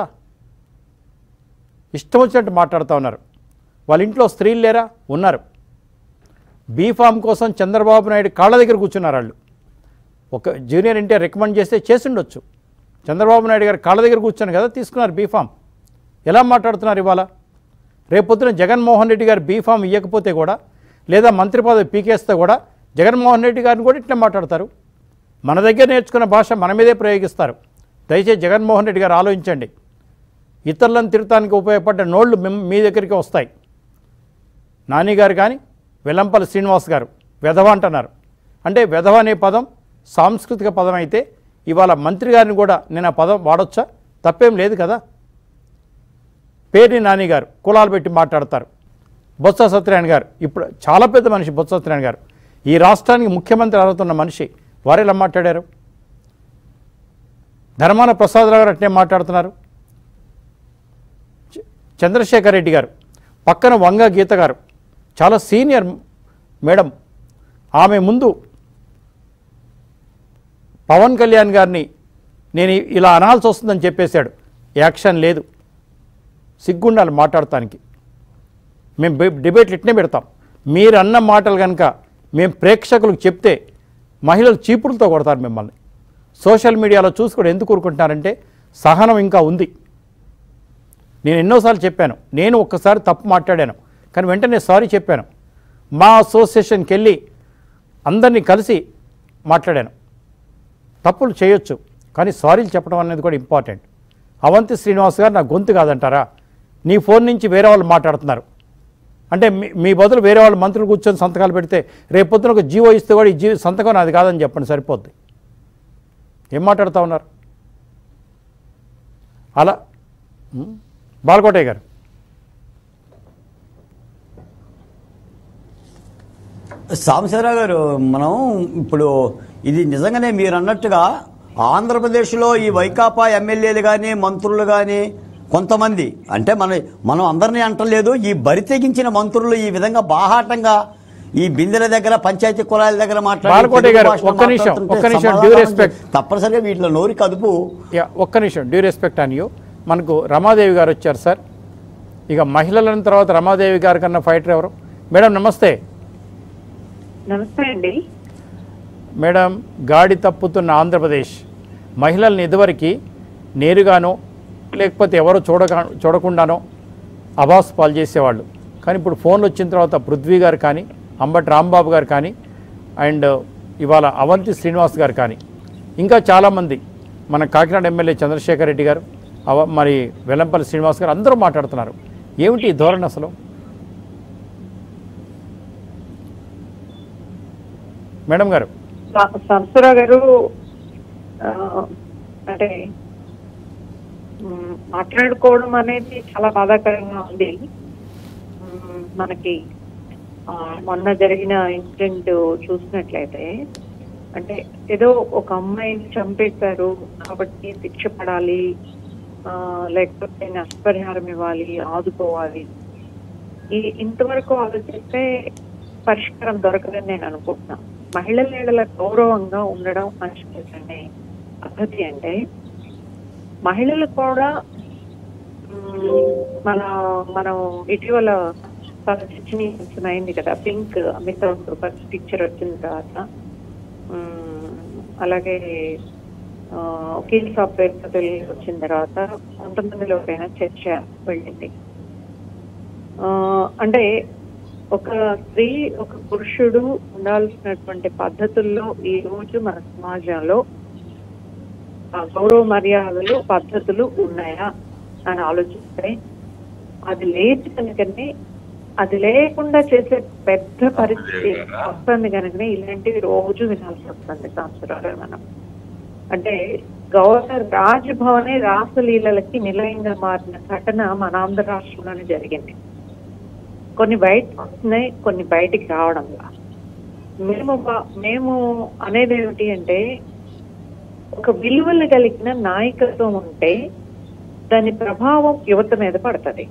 ఇష్టం వచ్చినట్టు మాట్లాడుతూ ఉన్నారు వాళ్ళ ఇంట్లో స్త్రీలు లేరా ఉన్నారు బీఫామ్ కోసం చంద్రబాబు నాయుడు కాళ్ళ దగ్గర కూర్చున్నారు వాళ్ళు ఒక జూనియర్ ఎన్టీఆర్ రికమెండ్ చేస్తే చేసిండొచ్చు చంద్రబాబు నాయుడు గారు కాళ్ళ దగ్గర కూర్చొని కదా తీసుకున్నారు బీఫామ్ ఎలా మాట్లాడుతున్నారు ఇవాళ రేపొద్దున జగన్మోహన్ రెడ్డి గారు బీఫామ్ ఇవ్వకపోతే కూడా లేదా మంత్రి పదవి పీకేస్తే కూడా జగన్మోహన్ రెడ్డి గారిని కూడా ఇట్లా మాట్లాడతారు మన దగ్గర నేర్చుకున్న భాష మన మీదే ప్రయోగిస్తారు దయచేసి జగన్మోహన్ రెడ్డి గారు ఆలోచించండి ఇతరులను తిరగటానికి ఉపయోగపడ్డ నోళ్ళు మిమ్- మీ దగ్గరికి వస్తాయి నాని గారు కానీ వెల్లంపల్లి శ్రీనివాస్ గారు వెధవ అంటున్నారు అంటే వెధవ అనే పదం సాంస్కృతిక పదం అయితే ఇవాళ మంత్రి గారిని కూడా నేను ఆ పదం వాడొచ్చా తప్పేం లేదు కదా పేర్ని నాని గారు కులాలు పెట్టి మాట్లాడతారు బొత్స సత్యనారాయణ గారు ఇప్పుడు చాలా పెద్ద మనిషి బొత్స సత్యనారాయణ గారు ఈ రాష్ట్రానికి ముఖ్యమంత్రి అవుతున్న మనిషి వారు ఎలా మాట్లాడారు ధర్మాన ప్రసాదరావు గారు అట్నే మాట్లాడుతున్నారు చంద్రశేఖర్ రెడ్డి గారు పక్కన వంగ గీత గారు చాలా సీనియర్ మేడం ఆమె ముందు పవన్ కళ్యాణ్ గారిని నేను ఇలా అనాల్సి వస్తుందని చెప్పేశాడు యాక్షన్ లేదు సిగ్గుండాలి మాట్లాడటానికి మేము బె- డిబేట్లు ఇట్నే పెడతాం మీరు అన్న మాటలు కనుక మేము ప్రేక్షకులకు చెప్తే మహిళలు చీపుడులతో కొడతారు మిమ్మల్ని సోషల్ మీడియాలో చూసి కూడా ఎందుకు ఊరుకుంటున్నారంటే సహనం ఇంకా ఉంది నేను ఎన్నోసార్లు చెప్పాను నేను ఒక్కసారి తప్పు మాట్లాడాను కానీ వెంటనే సారీ చెప్పాను మా అసోసియేషన్కి వెళ్ళి అందరినీ కలిసి మాట్లాడాను తప్పులు చేయొచ్చు కానీ సారీలు చెప్పడం అనేది కూడా ఇంపార్టెంట్ అవంతి శ్రీనివాస్ గారు నా గొంతు కాదంటారా నీ ఫోన్ నుంచి వేరే వాళ్ళు మాట్లాడుతున్నారు అంటే మీ మీ బదులు వేరే వాళ్ళు మంత్రులు కూర్చొని సంతకాలు పెడితే రేపు పొద్దున ఒక జీవో ఇస్తే కూడా ఈ జీవో సంతకం నాది కాదని చెప్పండి సరిపోద్ది ఏం మాట్లాడుతూ ఉన్నారు అలా ఉం? బాలకోటయ్య గారు సాంబశివరావు గారు మనం ఇప్పుడు ఇది నిజంగానే మీరు అన్నట్టుగా ఆంధ్రప్రదేశ్లో ఈ వైకాపా ఎమ్మెల్యేలు కానీ మంత్రులు కానీ కొంతమంది అంటే మన మనం అందరినీ అంటలేదు ఈ బరి తెగించిన మంత్రులు ఈ విధంగా బాహాటంగా ఈ బిందెల దగ్గర పంచాయతీ కులాల దగ్గర మాట్లాడి బాలకోటి గారు, తెలుగు భాషలో ఒక్క నిమిషం, మాట్లాడుతుంటే ఒక్క నిమిషం, సమాధానం due respect. తప్పనిసరిగా వీటిలో నోరి కదుపు యా ఒక్క నిమిషం డ్యూ రెస్పెక్ట్ అని యూ మనకు రమాదేవి గారు వచ్చారు సార్ ఇక మహిళల తర్వాత రమాదేవి గారి కన్నా ఫైటర్ ఎవరు మేడం నమస్తే నమస్తే అండి మేడం గాడి తప్పుతున్న ఆంధ్రప్రదేశ్ మహిళల్ని ఇదివరకు నేరుగానో లేకపోతే ఎవరో చూడక చూడకుండానో అబాస్ పాలు చేసేవాళ్ళు కానీ ఇప్పుడు ఫోన్లు వచ్చిన తర్వాత పృథ్వీ గారు కానీ అంబటి రాంబాబు గారు కానీ అండ్ ఇవాళ అవంతి శ్రీనివాస్ గారు కానీ ఇంకా చాలామంది మన కాకినాడ ఎమ్మెల్యే చంద్రశేఖర్ రెడ్డి గారు అవ మరి వెల్లంపల్లి శ్రీనివాస్ గారు అందరూ మాట్లాడుతున్నారు ఏమిటి ఈ ధోరణి అసలు మేడం గారు సంస్థరావు గారు ఆ, అంటే మ్, మాట్లాడుకోవడం అనేది చాలా బాధాకరంగా ఉంది మ్, మనకి ఆ, మొన్న జరిగిన ఇన్సిడెంట్ చూసినట్లయితే అంటే ఏదో ఒక అమ్మాయిని చంపేశారు కాబట్టి శిక్ష పడాలి ఆ, లేకపోతే నష్టపరిహారం ఇవ్వాలి ఆదుకోవాలి ఈ ఇంతవరకు ఆలోచిస్తే పరిష్కారం దొరకదని నేను అనుకుంటున్నా మహిళల ఏడల గౌరవంగా ఉండడం మర్చిపోతుంది పద్ధతి అంటే మహిళలు కూడా మ్, మన మనం ఇటీవల చాలా చర్చనీయాంశమైంది కదా పింక్ అమితాబ్ ఫస్ట్ పిక్చర్ వచ్చిన తర్వాత మ్, అలాగే ఆ, వకీల్ సాఫ్ట్వేర్ కథలు వచ్చిన తర్వాత కొంతమందిలో పైన చర్చ వెళ్ళింది ఆ, అంటే ఒక స్త్రీ ఒక పురుషుడు ఉండాల్సినటువంటి పద్ధతుల్లో ఈ రోజు మన సమాజంలో ఆ గౌరవ మర్యాదలు పద్ధతులు ఉన్నాయా అని ఆలోచిస్తే అది లేదు కనుకనే అది లేకుండా చేసే పెద్ద పరిస్థితి వస్తుంది కనుకనే ఇలాంటివి రోజు వినాల్సి వస్తుంది సంవత్సరాలు మనం అంటే గవర్నర్ రాజ్భవనే రాసలీలలకి నిలయంగా మారిన ఘటన మన ఆంధ్ర రాష్ట్రంలోనే జరిగింది కొన్ని బయటకు వస్తున్నాయి కొన్ని బయటికి రావడం లా. మేము బా- మేము అనేది ఏమిటి అంటే ఒక విలువలు కలిగిన నాయకత్వం ఉంటే దాని ప్రభావం యువత మీద పడుతుంది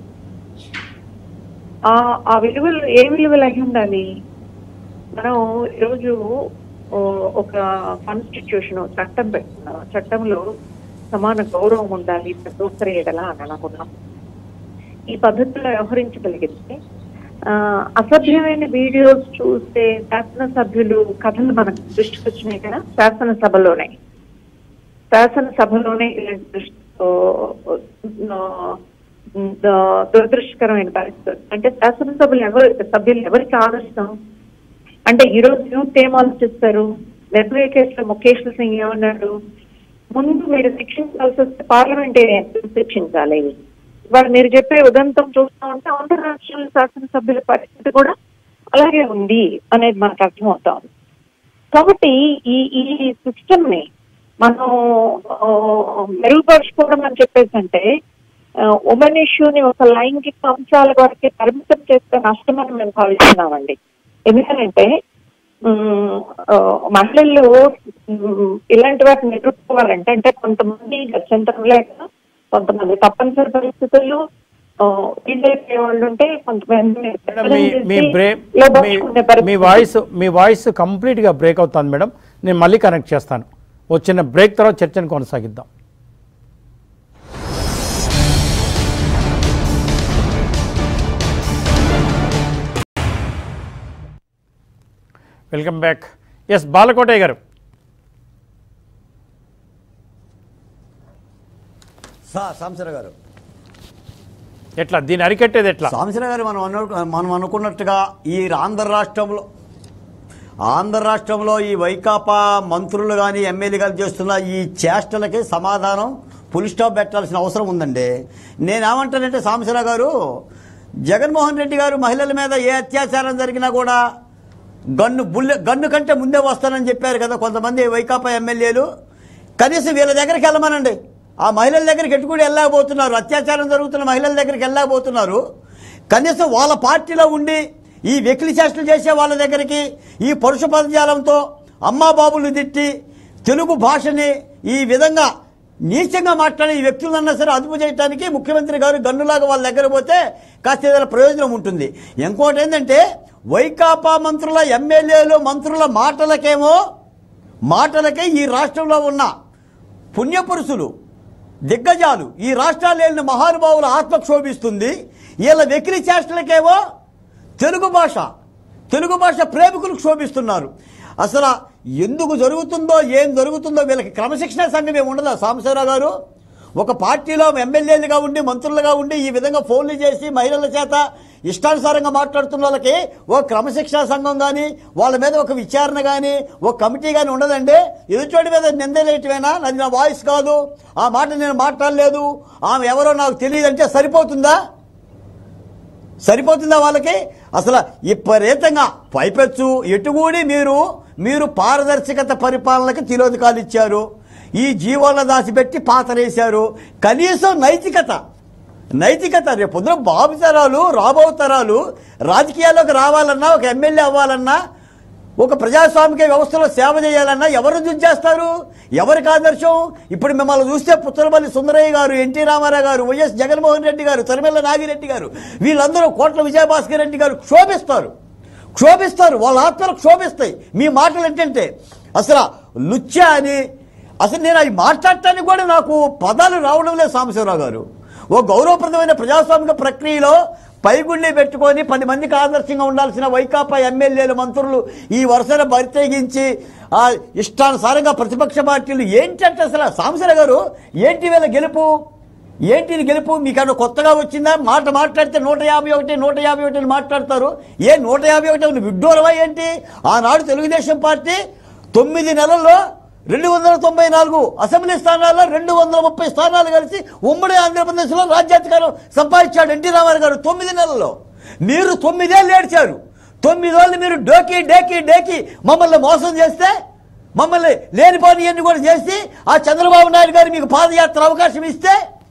ఆ ఆ విలువలు ఏ విలువలు అయి ఉండాలి మనం ఈరోజు ఓ, ఒక కాన్స్టిట్యూషన్ చట్టం పెట్టుకున్నాం చట్టంలో సమాన గౌరవం ఉండాలి ప్రతి ఎడలా అని అనుకున్నాం ఈ పద్ధతిలో వ్యవహరించగలిగితే ఆ, అసభ్యమైన వీడియోస్ చూస్తే శాసనసభ్యులు కథలు మనకు దృష్టికి వచ్చినాయి కదా శాసనసభలోనే శాసనసభలోనే ఇలాంటి దృష్టి ఓ, ఓ, ఆ, దురదృష్టకరమైన పరిస్థితి అంటే శాసనసభలు ఎవరు సభ్యులు ఎవరికి ఆదర్శం అంటే ఈ రోజు యూత్ ఏం ఆలోచిస్తారు నిర్భయ కేసులో ముఖేష్ సింగ్ ఏమన్నాడు ముందు మీరు శిక్షించాల్సి వస్తే పార్లమెంటేరియన్ శిక్షించాలి ఇవాళ మీరు చెప్పే ఉదంతం చూస్తా ఉంటే ఆంధ్ర రాష్ట్రాల శాసనసభ్యుల పరిస్థితి కూడా అలాగే ఉంది అనేది మనకు అర్థమవుతా ఉంది కాబట్టి ఈ ఈ సిస్టమ్ ని మనం ఆ, మెరుగుపరుచుకోవడం అని చెప్పేసి అంటే ఉమెన్ ఇష్యూని ఒక లైంగిక అంశాల వరకే పరిమితం చేస్తే నష్టమని మేము భావిస్తున్నామండి ఎందుకంటే ఉమ్, ఆ, మహిళలు ఉమ్, ఇలాంటి వాటిని ఎదుర్కోవాలంటే అంటే కొంతమంది గత్యంతరం లేక కొంతమంది తప్పనిసరి పరిస్థితుల్లో ఇళ్ళైపోయే వాళ్ళు ఉంటే కొంతమంది మేడం మీ మీ బ్రే లో మీ- దోచుకునే మీ పరిస్థితి. వాయిస్ మీ వాయిస్ కంప్లీట్గా బ్రేక్ అవుతుంది మేడం నేను మళ్ళీ కనెక్ట్ చేస్తాను ఓ చిన్న బ్రేక్ తర్వాత చర్చను కొనసాగిద్దాం వెల్కమ్ బ్యాక్ ఎస్ బాలకోటయ్య గారు సార్ సాంసర గారు ఎట్లా దీన్ని అరికట్టేది ఎట్లా సాంసర గారు మనం అను మనం అనుకున్నట్టుగా ఈ ఆంధ్ర రాష్ట్రంలో ఆంధ్ర రాష్ట్రంలో ఈ వైకాపా మంత్రులు కానీ ఎమ్మెల్యే కానీ చేస్తున్న ఈ చేష్టలకి సమాధానం పులి స్టాప్ పెట్టాల్సిన అవసరం ఉందండి నేనేమంటానంటే సాంసర గారు జగన్మోహన్ రెడ్డి గారు మహిళల మీద ఏ అత్యాచారం జరిగినా కూడా గన్ను బుల్లె గన్ను కంటే ముందే వస్తానని చెప్పారు కదా కొంతమంది వైకాపా ఎమ్మెల్యేలు కనీసం వీళ్ళ దగ్గరికి వెళ్ళమనండి ఆ మహిళల దగ్గరికి ఎటు కూడా వెళ్ళలేకపోతున్నారు అత్యాచారం జరుగుతున్న మహిళల దగ్గరికి వెళ్ళలేకపోతున్నారు కనీసం వాళ్ళ పార్టీలో ఉండి ఈ వెకిలి చేష్టలు చేసే వాళ్ళ దగ్గరికి ఈ పరుష పదజాలంతో అమ్మా బాబులు తిట్టి తెలుగు భాషని ఈ విధంగా నీచంగా మాట్లాడే ఈ వ్యక్తులన్నా సరే అదుపు చేయడానికి ముఖ్యమంత్రి గారు గన్నులాగా వాళ్ళ దగ్గర పోతే కాస్త ఏదైనా ప్రయోజనం ఉంటుంది ఇంకోటి ఏంటంటే వైకాపా మంత్రుల ఎమ్మెల్యేలు మంత్రుల మాటలకేమో మాటలకే ఈ రాష్ట్రంలో ఉన్న పుణ్యపురుషులు దిగ్గజాలు ఈ రాష్ట్రాలు వెళ్ళిన మహానుభావుల ఆత్మ క్షోభిస్తుంది వీళ్ళ వెకిలి చేష్టలకేమో తెలుగు భాష తెలుగు భాష ప్రేమికులు క్షోభిస్తున్నారు అసలు ఎందుకు జరుగుతుందో ఏం జరుగుతుందో వీళ్ళకి క్రమశిక్షణ సంఘం ఏమి ఉండదా సాంబశివరావు గారు ఒక పార్టీలో ఎమ్మెల్యేలుగా ఉండి మంత్రులుగా ఉండి ఈ విధంగా ఫోన్లు చేసి మహిళల చేత ఇష్టానుసారంగా మాట్లాడుతున్న వాళ్ళకి ఓ క్రమశిక్షణ సంఘం కానీ వాళ్ళ మీద ఒక విచారణ కానీ ఒక కమిటీ కానీ ఉండదండి ఎదుటి మీద నిందలేయటమేనా అది నా వాయిస్ కాదు ఆ మాట నేను మాట్లాడలేదు ఆమె ఎవరో నాకు తెలియదు అంటే సరిపోతుందా సరిపోతుందా వాళ్ళకి అసలు విపరీతంగా పైపెచ్చు ఎటుగూడి మీరు మీరు పారదర్శకత పరిపాలనకి తిలోదకాలు ఇచ్చారు ఈ జీవోలను దాచిపెట్టి పాతరేశారు కనీసం నైతికత నైతికత రేపు పొద్దున బాబు తరాలు రాబో తరాలు రాజకీయాల్లోకి రావాలన్నా ఒక ఎమ్మెల్యే అవ్వాలన్నా ఒక ప్రజాస్వామిక వ్యవస్థలో సేవ చేయాలన్నా ఎవరు జడ్జ్ చేస్తారు ఎవరికి ఆదర్శం ఇప్పుడు మిమ్మల్ని చూస్తే పుత్తలపల్లి సుందరయ్య గారు ఎన్టీ రామారావు గారు వైఎస్ జగన్మోహన్ రెడ్డి గారు తరిమెల్ల నాగిరెడ్డి గారు వీళ్ళందరూ కోట్ల విజయభాస్కర్ రెడ్డి గారు క్షోభిస్తారు క్షోభిస్తారు వాళ్ళ ఆత్మలు క్షోభిస్తాయి మీ మాటలు ఏంటంటే అసలు లుచ్చ అని అసలు నేను అవి మాట్లాడటానికి కూడా నాకు పదాలు రావడం లేదు సాంబశివరావు గారు ఓ గౌరవప్రదమైన ప్రజాస్వామిక ప్రక్రియలో పైగుండి పెట్టుకొని పది మందికి ఆదర్శంగా ఉండాల్సిన వైకాపా ఎమ్మెల్యేలు మంత్రులు ఈ వరుసను బరితెగించి ఆ ఇష్టానుసారంగా ప్రతిపక్ష పార్టీలు ఏంటంటే అసలు సాంసర గారు ఏంటి వీళ్ళ గెలుపు ఏంటి ఇది గెలుపు మీకన్నా కొత్తగా వచ్చిందా మాట మాట్లాడితే నూట యాభై ఒకటి నూట యాభై ఒకటి అని మాట్లాడతారు ఏ నూట యాభై ఒకటి విడ్డూరమా ఏంటి ఆనాడు తెలుగుదేశం పార్టీ తొమ్మిది నెలల్లో రెండు వందల తొంభై నాలుగు అసెంబ్లీ స్థానాల్లో రెండు వందల ముప్పై స్థానాలు కలిసి ఉమ్మడి ఆంధ్రప్రదేశ్లో రాజ్యాధికారం సంపాదించాడు ఎన్టీ రామారావు గారు తొమ్మిది నెలల్లో మీరు తొమ్మిదేళ్ళు ఏడ్చారు తొమ్మిదేళ్ళు మీరు డోకి డేకి డేకి మమ్మల్ని మోసం చేస్తే మమ్మల్ని లేనిపోని అన్ని కూడా చేసి ఆ చంద్రబాబు నాయుడు గారు మీకు పాదయాత్ర అవకాశం ఇస్తే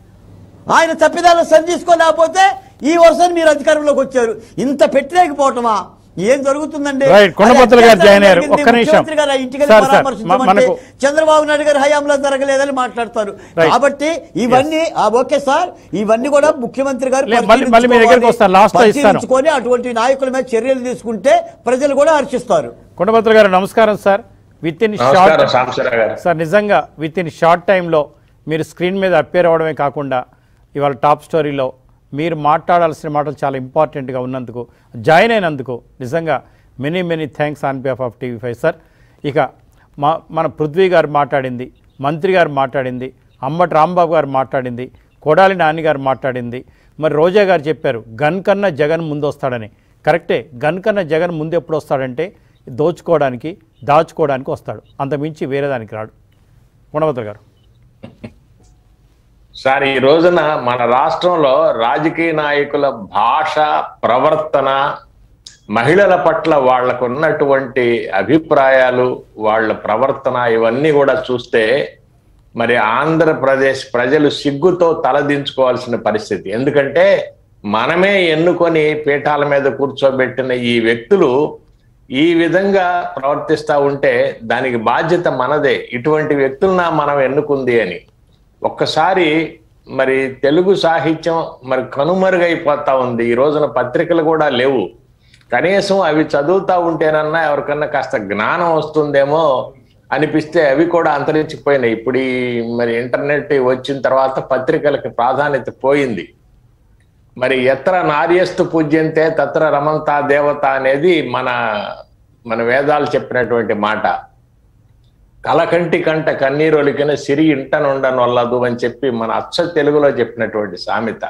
ఆయన తప్పిదాలను సరిచూసుకోలేకపోతే ఈ వర్షం మీరు అధికారంలోకి వచ్చారు ఇంత పెట్టలేకపోవటమా ఏం జరుగుతుందండి Right. కొండపత్రులు గారు అది జాయిన్ అయ్యారు. జరిగింది. ఒక్క నిమిషం. ముఖ్యమంత్రి గారు ఆ ఇంటికి వెళ్ళి సార్, సార్, పరామర్శించమంటే మనకు- చంద్రబాబు నాయుడు గారి హయాంలో జరగలేదని మాట్లాడతారు Right. కాబట్టి ఇవన్నీ ఆ, ఓకే సార్ ఇవన్నీ కూడా ముఖ్యమంత్రి గారు లే, మళ్ళీ- మళ్ళీ మీ దగ్గరికి వస్తాను. Last లో ఇస్తాను. పరిశీలించుకొని అటువంటి నాయకుల మీద చర్యలు తీసుకుంటే ప్రజలు కూడా హర్షిస్తారు కొండపత్ర గారు నమస్కారం సార్ విత్ ఇన్ నమస్కారం షార్ట్ సాంబశివరావు గారు సార్ నిజంగా విత్ ఇన్ షార్ట్ టైంలో మీరు స్క్రీన్ మీద అప్పేర్ అవ్వడమే కాకుండా ఇవాళ టాప్ స్టోరీలో మీరు మాట్లాడాల్సిన మాటలు చాలా ఇంపార్టెంట్గా ఉన్నందుకు జాయిన్ అయినందుకు నిజంగా many many thanks on behalf of TV five sir ఇక మా మన పృథ్వీ గారు మాట్లాడింది మంత్రి గారు మాట్లాడింది అంబటి రాంబాబు గారు మాట్లాడింది కొడాలి నాని గారు మాట్లాడింది మరి రోజా గారు చెప్పారు గన్ కన్నా జగన్ ముందు వస్తాడని కరెక్టే గన్ కన్నా జగన్ ముందు ఎప్పుడు వస్తాడంటే దోచుకోవడానికి దాచుకోవడానికి వస్తాడు అంత మించి వేరే దానికి రాడు గుణవత్ర గారు సార్ ఈ రోజున మన రాష్ట్రంలో రాజకీయ నాయకుల భాష ప్రవర్తన మహిళల పట్ల వాళ్లకు ఉన్నటువంటి అభిప్రాయాలు వాళ్ళ ప్రవర్తన ఇవన్నీ కూడా చూస్తే మరి ఆంధ్రప్రదేశ్ ప్రజలు సిగ్గుతో తలదించుకోవాల్సిన పరిస్థితి ఎందుకంటే మనమే ఎన్నుకొని పీఠాల మీద కూర్చోబెట్టిన ఈ వ్యక్తులు ఈ విధంగా ప్రవర్తిస్తా ఉంటే దానికి బాధ్యత మనదే ఇటువంటి వ్యక్తులన మనం ఎన్నుకుంది అని ఒక్కసారి మరి తెలుగు సాహిత్యం మరి కనుమరుగైపోతా ఉంది ఈ రోజున పత్రికలు కూడా లేవు కనీసం అవి చదువుతా ఉంటేనన్నా ఎవరికన్నా కాస్త జ్ఞానం వస్తుందేమో అనిపిస్తే అవి కూడా అంతరించిపోయినాయి ఇప్పుడు ఈ మరి ఇంటర్నెట్ వచ్చిన తర్వాత పత్రికలకి ప్రాధాన్యత పోయింది మరి ఎత్ర నార్యస్తు పూజ్యంతే తత్ర రమంతా దేవత అనేది మన మన వేదాలు చెప్పినటువంటి మాట కలకంటి కంట కన్నీరొలికిన సిరి ఇంటనుండనొల్లదు అని చెప్పి మన అచ్చ తెలుగులో చెప్పినటువంటి సామెత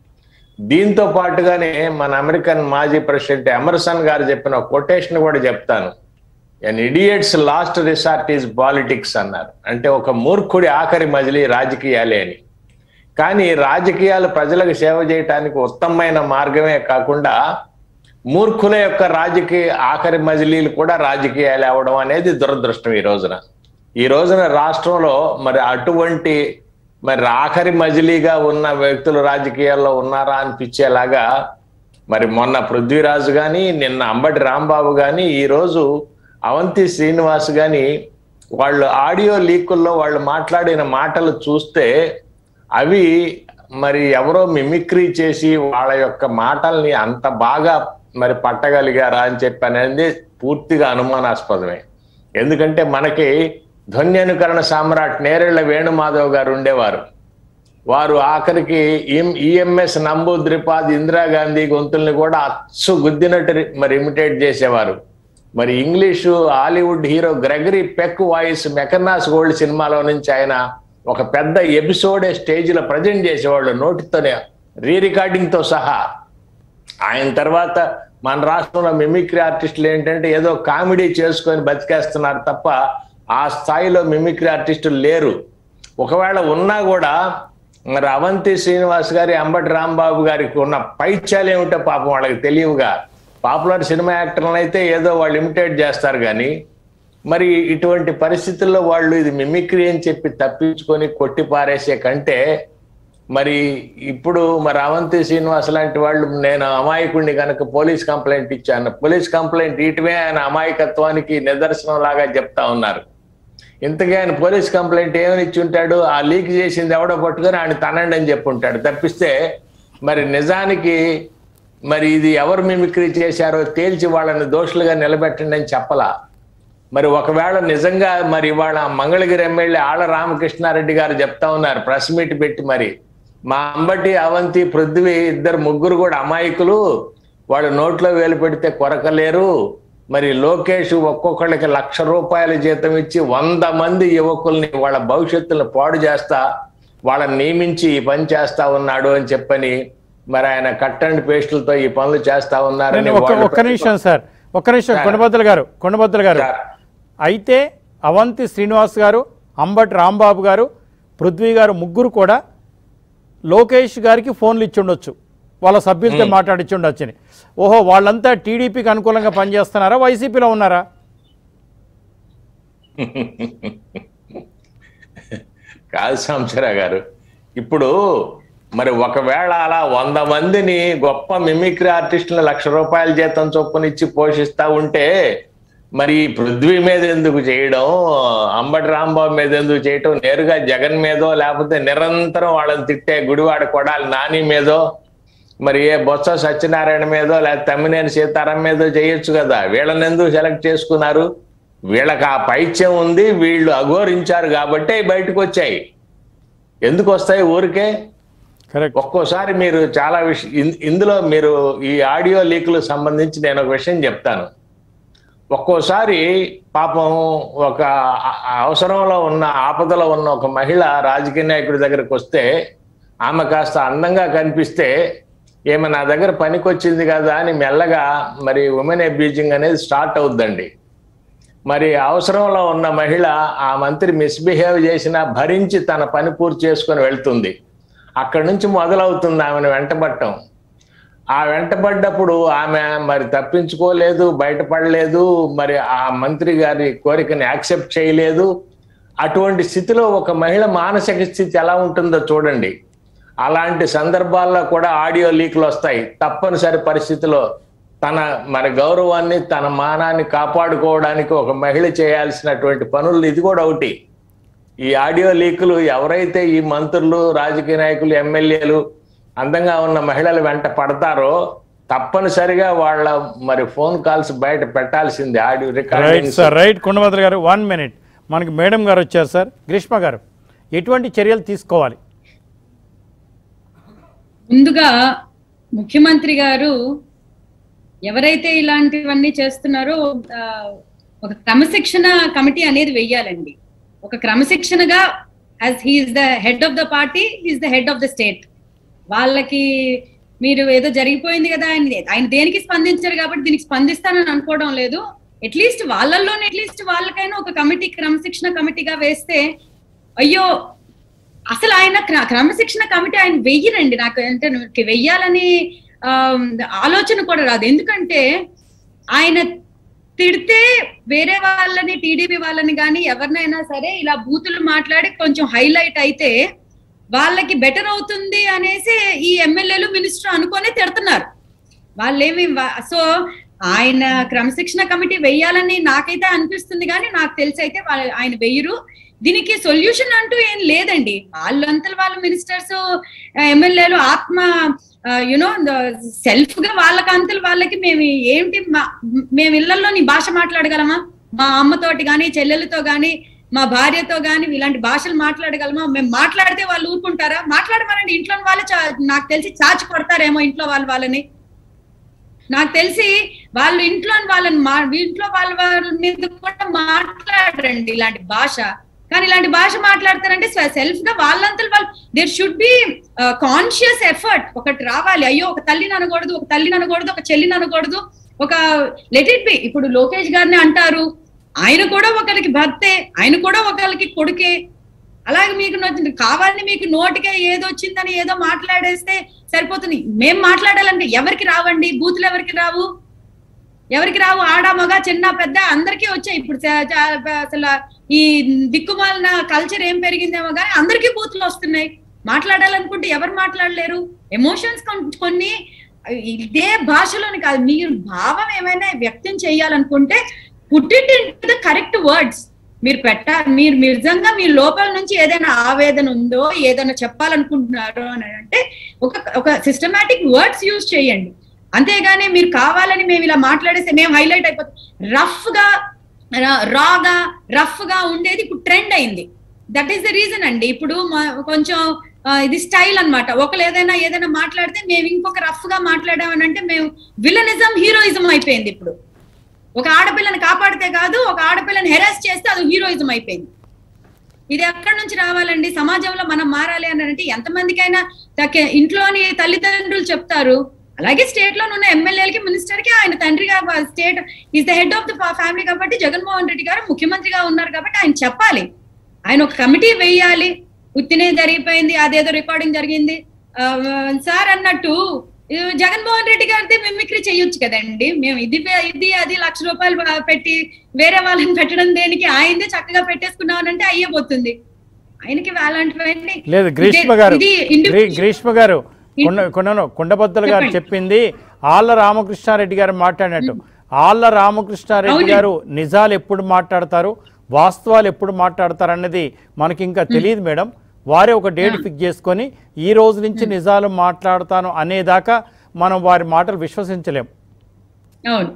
దీంతో పాటుగానే మన అమెరికన్ మాజీ ప్రెసిడెంట్ ఎమర్సన్ గారు చెప్పిన కొటేషన్ కూడా చెప్తాను an idiot's last resort is politics అన్నారు అంటే ఒక మూర్ఖుడి ఆఖరి మజిలీ రాజకీయాలే అని కానీ రాజకీయాలు ప్రజలకు సేవ చేయటానికి ఉత్తమమైన మార్గమే కాకుండా మూర్ఖుల యొక్క రాజకీయ ఆఖరి మజిలీలు కూడా రాజకీయాలు అవడం అనేది దురదృష్టం ఈ రోజున ఈ రోజున రాష్ట్రంలో మరి అటువంటి మరి ఆఖరి మజిలీగా ఉన్న వ్యక్తులు రాజకీయాల్లో ఉన్నారా అనిపించేలాగా మరి మొన్న పృథ్వీరాజు గాని నిన్న అంబటి రాంబాబు గాని ఈ రోజు అవంతి శ్రీనివాస్ గాని వాళ్ళు ఆడియో లీకుల్లో వాళ్ళు మాట్లాడిన మాటలు చూస్తే అవి మరి ఎవరో మిమిక్రీ చేసి వాళ్ళ యొక్క మాటల్ని అంత బాగా మరి పట్టగలిగారా అని చెప్పి అనేది పూర్తిగా అనుమానాస్పదమే ఎందుకంటే మనకి ధ్వన్యనుకరణ సామ్రాట్ నేరేళ్ల వేణుమాధవ్ గారు ఉండేవారు వారు ఆఖరికి ఈఎంఎస్ నంబూద్రిపాద్ ఇందిరాగాంధీ గొంతుల్ని కూడా అచ్చు గుద్దినట్టు రి- మరి ఇమిటేట్ చేసేవారు మరి English Hollywood hero Gregory Peck voice Mackenna's gold సినిమాలో నుంచి ఆయన ఒక పెద్ద ఎపిసోడే స్టేజ్ లో ప్రజెంట్ చేసేవాళ్ళు నోటితోనే రీ రికార్డింగ్ తో సహా ఆయన తర్వాత మన రాష్ట్రంలో మిమిక్రీ ఆర్టిస్టులు ఏంటంటే ఏదో కామెడీ చేసుకొని బతికేస్తున్నారు తప్ప ఆ స్థాయిలో మిమిక్రీ ఆర్టిస్టులు లేరు ఒకవేళ ఉన్నా కూడా మరి అవంతి శ్రీనివాస్ గారి అంబటి రాంబాబు గారికి ఉన్న పైత్యాలు ఏమిటో పాపం వాళ్ళకి తెలియవుగా పాపులర్ సినిమా యాక్టర్లను అయితే ఏదో వాళ్ళు ఇమిటేట్ చేస్తారు కానీ మరి ఇటువంటి పరిస్థితుల్లో వాళ్ళు ఇది మిమిక్రీ అని చెప్పి తప్పించుకొని కొట్టి పారేసే కంటే మరి ఇప్పుడు మరి అవంతి శ్రీనివాస్ లాంటి వాళ్ళు నేను అమాయకుడిని కనుక పోలీస్ కంప్లైంట్ ఇచ్చాను పోలీస్ కంప్లైంట్ ఇయటమే ఆయన అమాయకత్వానికి నిదర్శనం లాగా చెప్తా ఉన్నారు ఇంతకీ ఆయన పోలీస్ కంప్లైంట్ ఏమని ఇచ్చి ఉంటాడు ఆ లీక్ చేసింది ఎవడో పట్టుకొని ఆయన తనండి అని చెప్పి ఉంటాడు తప్పిస్తే మరి నిజానికి మరి ఇది ఎవరు మిమిక్రీ చేశారో తేల్చి వాళ్ళని దోషులుగా నిలబెట్టండి అని చెప్పలా మరి ఒకవేళ నిజంగా మరి ఇవాళ మంగళగిరి ఎమ్మెల్యే ఆళ్ళ రామకృష్ణారెడ్డి గారు చెప్తా ఉన్నారు ప్రెస్ మీట్ పెట్టి మరి మా అంబటి అవంతి పృథ్వీ ఇద్దరు ముగ్గురు కూడా అమాయకులు వాళ్ళు నోట్లో వేలు పెడితే కొరకలేరు మరి లోకేష్ ఒక్కొక్కళ్ళకి లక్ష రూపాయల జీతం ఇచ్చి వంద మంది యువకుల్ని వాళ్ళ భవిష్యత్తును పాడు చేస్తా వాళ్ళని నియమించి ఈ పని చేస్తా ఉన్నాడు అని చెప్పని మరి ఆయన కట్ అండ్ పేస్టులతో ఈ పనులు చేస్తా ఉన్నారని నేను ఒక్క వాళ్ళు ఒక్క నిమిషం సార్ ఒక్క నిమిషం సార్. కొండబద్దల గారు కొండబద్దల గారు సార్. అయితే అవంతి శ్రీనివాస్ గారు అంబటి రాంబాబు గారు పృథ్వీ గారు ముగ్గురు కూడా లోకేష్ గారికి ఫోన్లు ఇచ్చి ఉండొచ్చు వాళ్ళ సభ్యులతో మాట్లాడిచ్చి ఉండొచ్చని ఓహో వాళ్ళంతా టీడీపీకి అనుకూలంగా పనిచేస్తున్నారా వైసీపీలో ఉన్నారా కాదు సాంసరా గారు ఇప్పుడు మరి ఒకవేళ అలా వంద మందిని గొప్ప మిమిక్రీ ఆర్టిస్టులు లక్ష రూపాయల జీతం చొప్పున ఇచ్చి పోషిస్తా ఉంటే మరి పృథ్వీ మీద ఎందుకు చేయడం అంబటి రాంబాబు మీద ఎందుకు చేయటం నేరుగా జగన్ మీదో లేకపోతే నిరంతరం వాళ్ళని తిట్టే గుడివాడ కొడాలి నాని మీదో మరి ఏ బొత్స సత్యనారాయణ మీదో లేకపోతే తమ్మినేని సీతారాం మీదో చేయొచ్చు కదా వీళ్ళని ఎందుకు సెలెక్ట్ చేసుకున్నారు వీళ్ళకి ఆ పైత్యం ఉంది వీళ్ళు అఘోరించారు కాబట్టే బయటకు వచ్చాయి ఎందుకు వస్తాయి ఊరికే కరెక్ట్ ఒక్కోసారి మీరు చాలా విష ఇన్- ఇందులో మీరు ఈ ఆడియో లీకులకు సంబంధించి నేను ఒక విషయం చెప్తాను ఒక్కోసారి పాపం ఒక అ- అవసరంలో ఉన్న ఆపదలో ఉన్న ఒక మహిళ రాజకీయ నాయకుడి దగ్గరకు వస్తే ఆమె కాస్త అందంగా కనిపిస్తే ఏమి నా దగ్గర పనికొచ్చింది కదా అని మెల్లగా మరి ఉమెన్ అబ్యూజింగ్ అనేది స్టార్ట్ అవుద్దండి మరి అవసరంలో ఉన్న మహిళ ఆ మంత్రి మిస్బిహేవ్ చేసినా భరించి తన పని పూర్తి చేసుకొని వెళ్తుంది అక్కడి నుంచి మొదలవుతుంది ఆమెను వెంటబడటం ఆ వెంటబడ్డప్పుడు ఆమె మరి తప్పించుకోలేదు బయటపడలేదు మరి ఆ మంత్రి గారి కోరికని యాక్సెప్ట్ చేయలేదు అటువంటి స్థితిలో ఒక మహిళ మానసిక స్థితి ఎలా ఉంటుందో చూడండి అలాంటి సందర్భాల్లో కూడా ఆడియో లీక్లు వస్తాయి తప్పనిసరి పరిస్థితిలో తన మరి గౌరవాన్ని తన మానాన్ని కాపాడుకోవడానికి ఒక మహిళ చేయాల్సినటువంటి పనులు ఇది కూడా ఒకటి ఈ ఆడియో లీకులు ఎవరైతే ఈ మంత్రులు రాజకీయ నాయకులు ఎమ్మెల్యేలు అందంగా ఉన్న మహిళల వెంట పడతారో తప్పనిసరిగా వాళ్ళ మరి ఫోన్ కాల్స్ బయట పెట్టాల్సిందే audio right recording sir right Kundabhadra garu one minute మనకి మేడం గారు వచ్చారు సార్ గ్రీష్మ గారు ఎటువంటి చర్యలు తీసుకోవాలి ముందుగా ముఖ్యమంత్రి గారు ఎవరైతే ఇలాంటివన్నీ చేస్తున్నారో ఆ, ఒక క్రమశిక్షణ కమిటీ అనేది వెయ్యాలండి ఒక క్రమశిక్షణగా as he is the head of the party he is the head of the state వాళ్ళకి మీరు ఏదో జరిగిపోయింది కదా ఆయన ఆయన దేనికి స్పందించారు కాబట్టి దీనికి స్పందిస్తానని అనుకోవడం లేదు అట్లీస్ట్ వాళ్ళల్లోనే అట్లీస్ట్ వాళ్ళకైనా ఒక కమిటీ క్రమశిక్షణ కమిటీగా వేస్తే అయ్యో అసలు ఆయన క్ర- క్రమశిక్షణ కమిటీ ఆయన వెయ్యరండి నాకు అంటే నాకు వెయ్యాలని ఆ, ఆలోచన కూడా రాదు ఎందుకంటే ఆయన తిడితే వేరే వాళ్ళని టీడీపీ వాళ్ళని కానీ ఎవరినైనా సరే ఇలా బూతులు మాట్లాడి కొంచెం హైలైట్ అయితే వాళ్ళకి బెటర్ అవుతుంది అనేసి ఈ ఎమ్మెల్యేలు మినిస్టర్ అనుకొని తిడుతున్నారు వాళ్ళేమి వా- సో ఆయన క్రమశిక్షణ కమిటీ వెయ్యాలని నాకైతే అనిపిస్తుంది కానీ నాకు తెలిసి అయితే వాళ్ళ- ఆయన వెయ్యరు దీనికి సొల్యూషన్ అంటూ ఏం లేదండి వాళ్ళంతలు వాళ్ళ మినిస్టర్స్ ఎమ్మెల్యేలు ఆత్మ యునో సెల్ఫ్ గా వాళ్ళకంతలు వాళ్ళకి మేము ఏంటి మా- మేము ఇళ్లలో నీ భాష మాట్లాడగలమా మా అమ్మతోటి గాని చెల్లెలతో గాని మా భార్యతో గాని ఇలాంటి భాషలు మాట్లాడగలమా మేము మాట్లాడితే వాళ్ళు ఊరుకుంటారా మాట్లాడమనండి ఇంట్లో వాళ్ళు చా- నాకు తెలిసి చాచి కొడతారేమో ఇంట్లో వాళ్ళు వాళ్ళని నాకు తెలిసి వాళ్ళు ఇంట్లో వాళ్ళని మా ఇంట్లో వాళ్ళ వాళ్ళ మీద కూడా మాట్లాడరండి ఇలాంటి భాష కానీ ఇలాంటి భాష మాట్లాడతారంటే సెల్ఫ్ గా వాళ్ళంతా వాళ్ళు there should be conscious effort ఒకటి రావాలి అయ్యో ఒక తల్లిని అనకూడదు ఒక తల్లిని అనకూడదు ఒక చెల్లిని అనకూడదు ఒక లెట్ ఇట్ బి ఇప్పుడు లోకేష్ గారిని అంటారు ఆయన కూడా ఒకరికి భర్తే ఆయన కూడా ఒకరికి కొడుకే అలాగే మీకు నచ్చింది కావాలని మీకు నోటికే ఏదో వచ్చిందని ఏదో మాట్లాడేస్తే సరిపోతుంది మేం మాట్లాడాలంటే ఎవరికి రావండి బూతులు ఎవరికి రావు ఎవరికి రావు ఆడ మగ చిన్న పెద్ద అందరికీ వచ్చాయి ఇప్పుడు చ- చ- అసలు ఈ దిక్కుమాలిన కల్చర్ ఏం పెరిగిందేమో కానీ అందరికీ బూతులు వస్తున్నాయి మాట్లాడాలనుకుంటే ఎవరు మాట్లాడలేరు ఎమోషన్స్ కొన్ని ఇదే భాషలోని కాదు మీరు భావం ఏమైనా వ్యక్తం చేయాలనుకుంటే put it in the correct words మీరు పెట్ట మీరు మీరు నిజంగా మీ లోపల నుంచి ఏదైనా ఆవేదన ఉందో ఏదైనా చెప్పాలనుకుంటున్నారో అని అంటే ఒక ఒక సిస్టమాటిక్ వర్డ్స్ యూజ్ చేయండి అంతేగాని మీరు కావాలని మేము ఇలా మాట్లాడేస్తే మేము హైలైట్ అయిపోతాం రఫ్ గా రాగా రఫ్ గా ఉండేది ఇప్పుడు ట్రెండ్ అయింది దట్ ఈస్ ద రీజన్ అండి ఇప్పుడు మా- కొంచెం ఆ, ఇది స్టైల్ అన్నమాట ఒకరు ఏదైనా ఏదైనా మాట్లాడితే మేము ఇంకొక రఫ్ గా మాట్లాడామని అంటే మేము విలనిజం హీరోయిజం అయిపోయింది ఇప్పుడు ఒక ఆడపిల్లని కాపాడితే కాదు ఒక ఆడపిల్లని హెరాస్ చేస్తే అది హీరోయిజం అయిపోయింది ఇది ఎక్కడి నుంచి రావాలండి సమాజంలో మనం మారాలి అని అంటే ఎంతమందికైనా తగ్గ- ఇంట్లోని తల్లిదండ్రులు చెప్తారు అలాగే స్టేట్ లో ఉన్న ఎమ్మెల్యేలకి మినిస్టర్ కి ఆయన తండ్రిగా state is the head of the family కాబట్టి జగన్మోహన్ రెడ్డి గారు ముఖ్యమంత్రిగా ఉన్నారు కాబట్టి ఆయన చెప్పాలి ఆయన ఒక కమిటీ వేయాలి ఉత్తినే జరిగిపోయింది అదేదో రికార్డింగ్ జరిగింది ఆ, సార్ అన్నట్టు ఈ జగన్మోహన్ రెడ్డి గారిది మిమిక్రీ చేయొచ్చు కదండి మేము ఇది ఇది అది లక్ష రూపాయలు బ- పెట్టి వేరే వాళ్ళని పెట్టడం దేనికి ఆయనదే చక్కగా పెట్టేసుకున్నామనంటే అయ్యబోతుంది ఆయనకి అలాంటివన్నీ లేదు గ్రీష్మ ఇదే- గారు ఇది గ్రీ- individual- గ్రీష్మ గారు కొండ కొండను కొండబద్దలు గారు చెప్పండి. చెప్పింది ఆళ్ళ రామకృష్ణారెడ్డి గారు మాట్లాడినట్టు ఆళ్ళ రామకృష్ణారెడ్డి అవునండి. గారు నిజాలు ఎప్పుడు మాట్లాడతారు వాస్తవాలు ఎప్పుడు మాట్లాడతారు అన్నది మనకి ఇంకా తెలియదు మేడం వారే ఒక డేట్ ఫిక్స్ చేసుకొని ఈ రోజు నుంచి నిజాలు మాట్లాడతాను అనేదాకా మనం వారి మాటలు విశ్వసించలేం అవును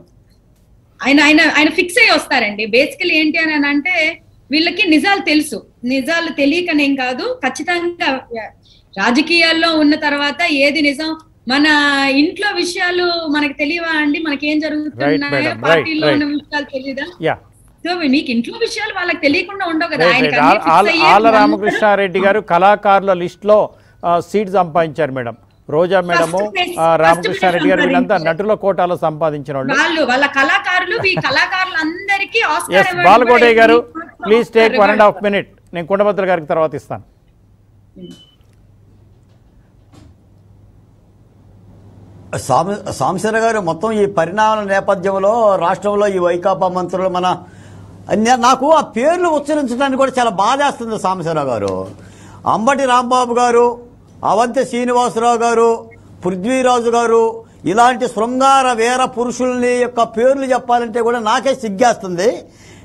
ఆయన ఆయన ఆయన ఫిక్స్ అయ్యి వస్తారండి బేసికలీ ఏంటి అని అంటే వీళ్ళకి నిజాలు తెలుసు నిజాలు తెలియకనేం కాదు ఖచ్చితంగా రాజకీయాల్లో ఉన్న తర్వాత ఏది నిజం మన ఇంట్లో విషయాలు మనకి తెలియవా అండి మనకి ఏం జరుగుతున్నాయో madam. Right, పార్టీలో right. ఉన్న విషయాలు తెలియదా యా సో మీకు ఇంట్లో విషయాలు వాళ్ళకి తెలియకుండా ఉండవు కదా రైట్ ఆయనకి రైట్ అన్ని fix ఆళ్ళ అయ్యే ఆళ్ళ అందరూ- రామకృష్ణారెడ్డి గారు కళాకారుల లిస్ట్లో సీట్ సంపాదించారు మేడం రోజా మేడము place, ఆ, first రామకృష్ణారెడ్డి గారు place వీళ్ళంతా సంపాదించారు. నటుల కోటాలో సంపాదించిన వాళ్ళు వాళ్ళు వాళ్ళ కళాకారులు ఈ కళాకారులందరికీ ఆస్కార్ ఎస్ award బాలకోటయ్య కూడా గారు ఈ- please take one and award. Half minute నేను కుండభద్ర గారికి తర్వాత ఇస్తాను సామి సాంబశివర గారు మొత్తం ఈ పరిణామాల నేపథ్యంలో రాష్ట్రంలో ఈ వైకాపా మంత్రులు మన నే- నాకు ఆ పేర్లు ఉచ్చరించడానికి కూడా చాలా బాధేస్తుంది సాంబశివరావు గారు అంబటి రాంబాబు గారు అవంతి శ్రీనివాసరావు గారు పృథ్వీరాజు గారు ఇలాంటి శృంగార వీర పురుషుల్ని యొక్క పేర్లు చెప్పాలంటే కూడా నాకే సిగ్గేస్తుంది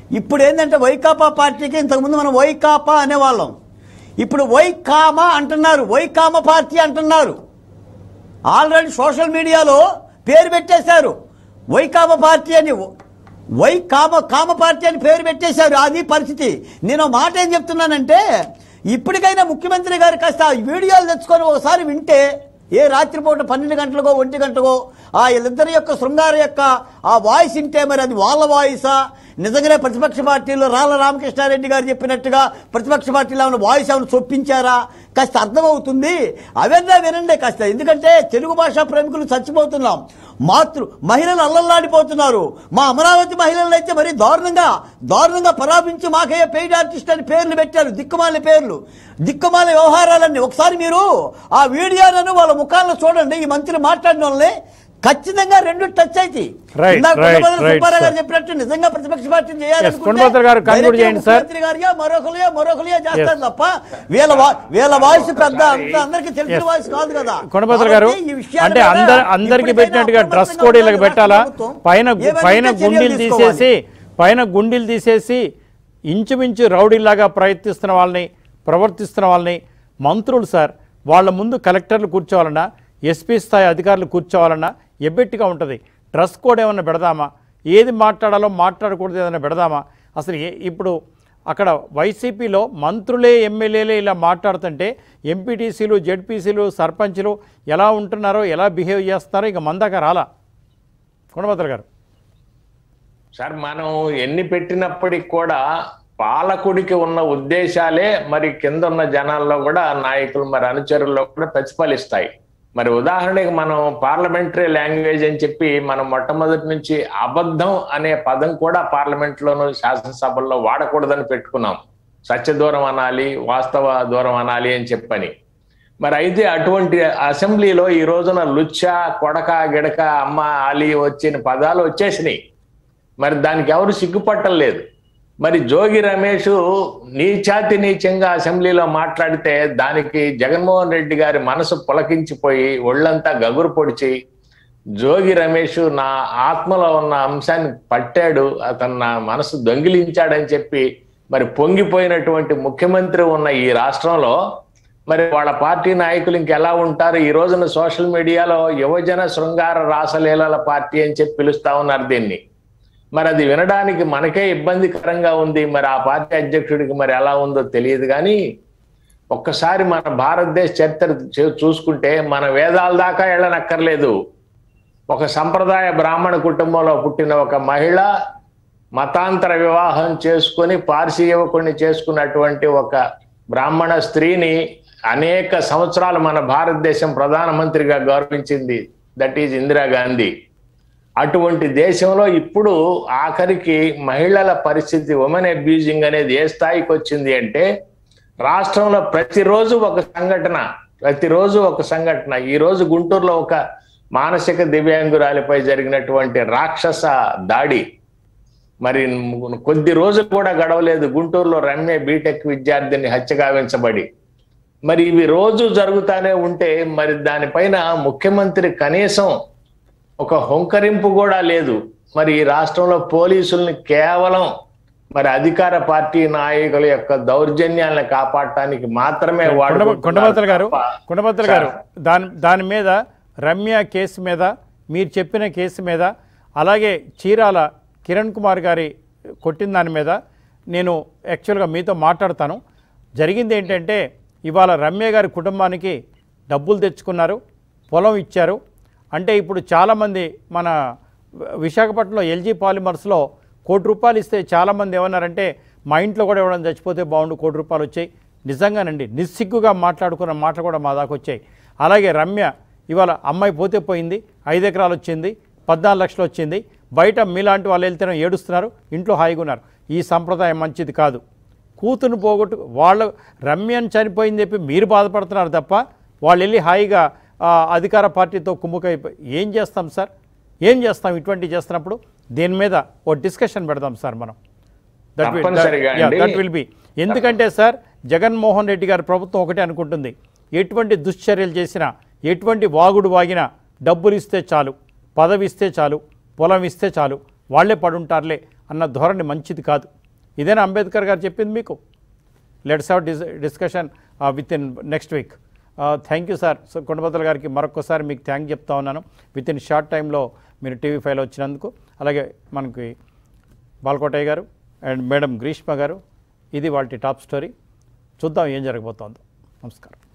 ఇప్పుడు ఏంటంటే వైకాపా పార్టీకి ఇంతకుముందు మనం వైకాపా అనేవాళ్ళం ఇప్పుడు వైకామ అంటున్నారు వైకామ పార్టీ అంటున్నారు ఆల్రెడీ సోషల్ మీడియాలో పేరు పెట్టేశారు వైకామ పార్టీ అని వై కామ కామ పార్టీ అని పేరు పెట్టేశారు అది పరిస్థితి నేను ఒక మాట ఏం చెప్తున్నానంటే ఇప్పటికైనా ముఖ్యమంత్రి గారు కాస్త ఆ వీడియోలు తెచ్చుకొని ఒకసారి వింటే ఏ రాత్రిపూట పన్నెండు గంటలకో ఒంటి గంటకో ఆ వీళ్ళిద్దరి యొక్క శృంగార యొక్క ఆ వాయిస్ వింటే మరి అది వాళ్ళ వాయిసా నిజంగానే ప్రతిపక్ష పార్టీలో రాళ్ళ రామకృష్ణారెడ్డి గారు చెప్పినట్టుగా ప్రతిపక్ష పార్టీలో ఏమైనా వాయిస్ ఏమైనా చొప్పించారా కాస్త అర్థమవుతుంది అవన్నీ వినండి కాస్త ఎందుకంటే తెలుగు భాషా ప్రేమికులు చచ్చిపోతున్నాం మాతృ మహిళలు అల్లల్లాడిపోతున్నారు మా అమరావతి మహిళలు అయితే మరి దారుణంగా దారుణంగా పరాపించి మాకయ్యే పెయిడ్ ఆర్టిస్ట్ అని పేర్లు పెట్టారు దిక్కుమాల పేర్లు దిక్కుమాల వ్యవహారాలన్నీ ఒకసారి మీరు ఆ వీడియోలను వాళ్ళ ముఖాలను చూడండి ఈ మంత్రి మాట్లాడిన వాళ్ళని ఖచ్చితంగా రెండు టచ్ అయితే Right, right, right, సుబ్బారావు గారు sir. చెప్పినట్టు నిజంగా ప్రతిపక్ష పార్టీని Yes, కొండపోతల గారు conclude చేయండి, sir. ముఖ్యమంత్రి గారిగా మరొకరుగా మరొకరుగా చేస్తారు తప్ప వీళ్ళ వా- వీళ్ళ వాయిస్ పెద్ద అంత అందరికి తెలిసిన Yes. వాయిస్ కాదు కదా కొండపత్ర గారు కాబట్టి ఈ విషయాల అంటే మీద అందరు అందరికి ఇప్పటికైనా పెట్టినట్టుగా డ్రెస్ అప్రమత్తంగా కోడ్ ఇలాగ ఉండాలి పెట్టాలా రాష్ట్ర ప్రభుత్వం. పైన ఏవైనా పైన చర్యలు గుండీలు తీసుకోవాలి. తీసేసి పైన గుండీలు తీసేసి ఇంచుమించు రౌడీలాగా ప్రయత్నిస్తున్న వాళ్ళని ప్రవర్తిస్తున్న వాళ్ళని మంత్రులు సార్ వాళ్ళ ముందు కలెక్టర్లు కూర్చోవాలన్నా ఎస్పీ స్థాయి అధికారులు కూర్చోవాలన్నా ఎబ్బెట్టిగా ఉంటుంది డ్రెస్ కోడ్ ఏమన్నా పెడదామా ఏది మాట్లాడాలో మాట్లాడకూడదు ఏదైనా పెడదామా అసలు ఏ ఇప్పుడు అక్కడ వైసీపీలో మంత్రులే ఎమ్మెల్యేలే ఇలా మాట్లాడుతుంటే ఎంపీటీసీలు జెడ్పీసీలు సర్పంచ్లు ఎలా ఉంటున్నారో ఎలా బిహేవ్ చేస్తున్నారో ఇక మందాక రాలా కొండపత్ర గారు సార్ మనం ఎన్ని పెట్టినప్పటికి కూడా పాలకుడికి ఉన్న ఉద్దేశాలే మరి కింద ఉన్న జనాల్లో కూడా నాయకులు మరి అనుచరుల్లో కూడా ప్రతిఫలిస్తాయి మరి ఉదాహరణకి మనం పార్లమెంటరీ లాంగ్వేజ్ అని చెప్పి మనం మొట్టమొదటి నుంచి అబద్ధం అనే పదం కూడా పార్లమెంట్ లోను శాసనసభల్లో వాడకూడదని పెట్టుకున్నాం సత్య దూరం అనాలి వాస్తవ దూరం అనాలి అని చెప్పని మరి అయితే అటువంటి అసెంబ్లీలో ఈ రోజున లుచ్చ కొడక గిడక అమ్మ ఆలి వచ్చిన పదాలు వచ్చేసినాయి మరి దానికి ఎవరు సిగ్గుపట్టం లేదు మరి జోగి రమేష్ నీచాతి నీచంగా అసెంబ్లీలో మాట్లాడితే దానికి జగన్మోహన్ రెడ్డి గారి మనసు పులకించిపోయి ఒళ్ళంతా గగురు పొడిచి జోగి రమేష్ నా ఆత్మలో ఉన్న అంశాన్ని పట్టాడు అతను నా మనసు దొంగిలించాడని చెప్పి మరి పొంగిపోయినటువంటి ముఖ్యమంత్రి ఉన్న ఈ రాష్ట్రంలో మరి వాళ్ళ పార్టీ నాయకులు ఇంకెలా ఉంటారు ఈ రోజున సోషల్ మీడియాలో యువజన శృంగార రాసలీలల పార్టీ అని చెప్పి పిలుస్తా ఉన్నారు దీన్ని మరి అది వినడానికి మనకే ఇబ్బందికరంగా ఉంది మరి ఆ పార్టీ అధ్యక్షుడికి మరి ఎలా ఉందో తెలియదు కానీ ఒక్కసారి మన భారతదేశ చరిత్ర చూ- చూసుకుంటే మన వేదాల దాకా వెళ్ళనక్కర్లేదు ఒక సంప్రదాయ బ్రాహ్మణ కుటుంబంలో పుట్టిన ఒక మహిళ మతాంతర వివాహం చేసుకొని పార్సీ యువకుడిని చేసుకున్నటువంటి ఒక బ్రాహ్మణ స్త్రీని అనేక సంవత్సరాలు మన భారతదేశం ప్రధానమంత్రిగా గౌరవించింది దట్ ఈజ్ ఇందిరాగాంధీ అటువంటి దేశంలో ఇప్పుడు ఆఖరికి మహిళల పరిస్థితి ఉమెన్ అబ్యూజింగ్ అనేది ఏ స్థాయికి వచ్చింది అంటే రాష్ట్రంలో ప్రతిరోజు ఒక సంఘటన ప్రతిరోజు ఒక సంఘటన ఈ రోజు గుంటూరులో ఒక మానసిక దివ్యాంగురాలిపై జరిగినటువంటి రాక్షస దాడి మరి కొద్ది రోజులు కూడా గడవలేదు గుంటూరులో రమ్య బీటెక్ విద్యార్థిని హత్య గావించబడి మరి ఇవి రోజు జరుగుతానే ఉంటే మరి దానిపైన ముఖ్యమంత్రి కనీసం ఒక హొంకరింపు కూడా లేదు మరి ఈ రాష్ట్రంలో పోలీసుల్ని కేవలం మరి అధికార పార్టీ నాయకుల యొక్క దౌర్జన్యాలను కాపాడటానికి మాత్రమే వాడుకుంటున్నారు కొండపత్ర గారు తప్ప- కొండపత్ర గారు దాని దాని మీద రమ్య కేసు మీద మీరు చెప్పిన కేసు మీద అలాగే చీరాల కిరణ్ కుమార్ గారి కొట్టిన దాని మీద నేను యాక్చువల్గా మీతో మాట్లాడతాను జరిగింది ఏంటంటే ఇవాళ రమ్య గారి కుటుంబానికి డబ్బులు తెచ్చుకున్నారు పొలం ఇచ్చారు అంటే ఇప్పుడు చాలామంది మన విశాఖపట్నంలో ఎల్జీ పాలిమర్స్లో కోటి రూపాయలు ఇస్తే చాలామంది ఏమన్నారంటే మా ఇంట్లో కూడా ఇవ్వడం చచ్చిపోతే బాగుండు కోటి రూపాయలు వచ్చాయి నిజంగానండి నిస్సిగ్గుగా మాట్లాడుకున్న మాటలు కూడా మా దాకా వచ్చాయి అలాగే రమ్య ఇవాళ అమ్మాయి పోతే పోయింది ఐదు ఎకరాలు వచ్చింది పద్నాలుగు లక్షలు వచ్చింది బయట మీలాంటి వాళ్ళు వెళ్తేనే ఏడుస్తున్నారు ఇంట్లో హాయిగా ఉన్నారు ఈ సంప్రదాయం మంచిది కాదు కూతురు పోగొట్టు వాళ్ళు రమ్యని చనిపోయింది చెప్పి మీరు బాధపడుతున్నారు తప్ప వాళ్ళు వెళ్ళి హాయిగా ఆ, అధికార పార్టీతో కుమ్ముకైపోయి ఏం చేస్తాం సార్ ఏం చేస్తాం ఇటువంటి చేస్తున్నప్పుడు దీని మీద ఓ డిస్కషన్ పెడదాం సార్ మనం తప్పనిసరిగా అండి. దట్ విల్ బి ఎందుకంటే సార్ జగన్మోహన్ రెడ్డి గారి ప్రభుత్వం ఒకటే అనుకుంటుంది ఎటువంటి దుశ్చర్యలు చేసినా ఎటువంటి వాగుడు వాగినా డబ్బులు ఇస్తే చాలు పదవి ఇస్తే చాలు పొలం ఇస్తే చాలు వాళ్ళే పడుంటారులే అన్న ధోరణి మంచిది కాదు ఇదేనా అంబేద్కర్ గారు చెప్పింది మీకు let's have dis discussion with in next week thank you sir so Kondabaddala గారికి మరొకసారి మీకు థ్యాంక్ చెప్తా ఉన్నాను విత్ ఇన్ షార్ట్ టైంలో మీరు టీవీ ఫైవ్లో వచ్చినందుకు అలాగే మనకి బాల్కోటయ్య గారు అండ్ మేడం గ్రీష్మ గారు ఇది వాళ్ళ టాప్ స్టోరీ చూద్దాం ఏం జరగబోతోందో నమస్కారం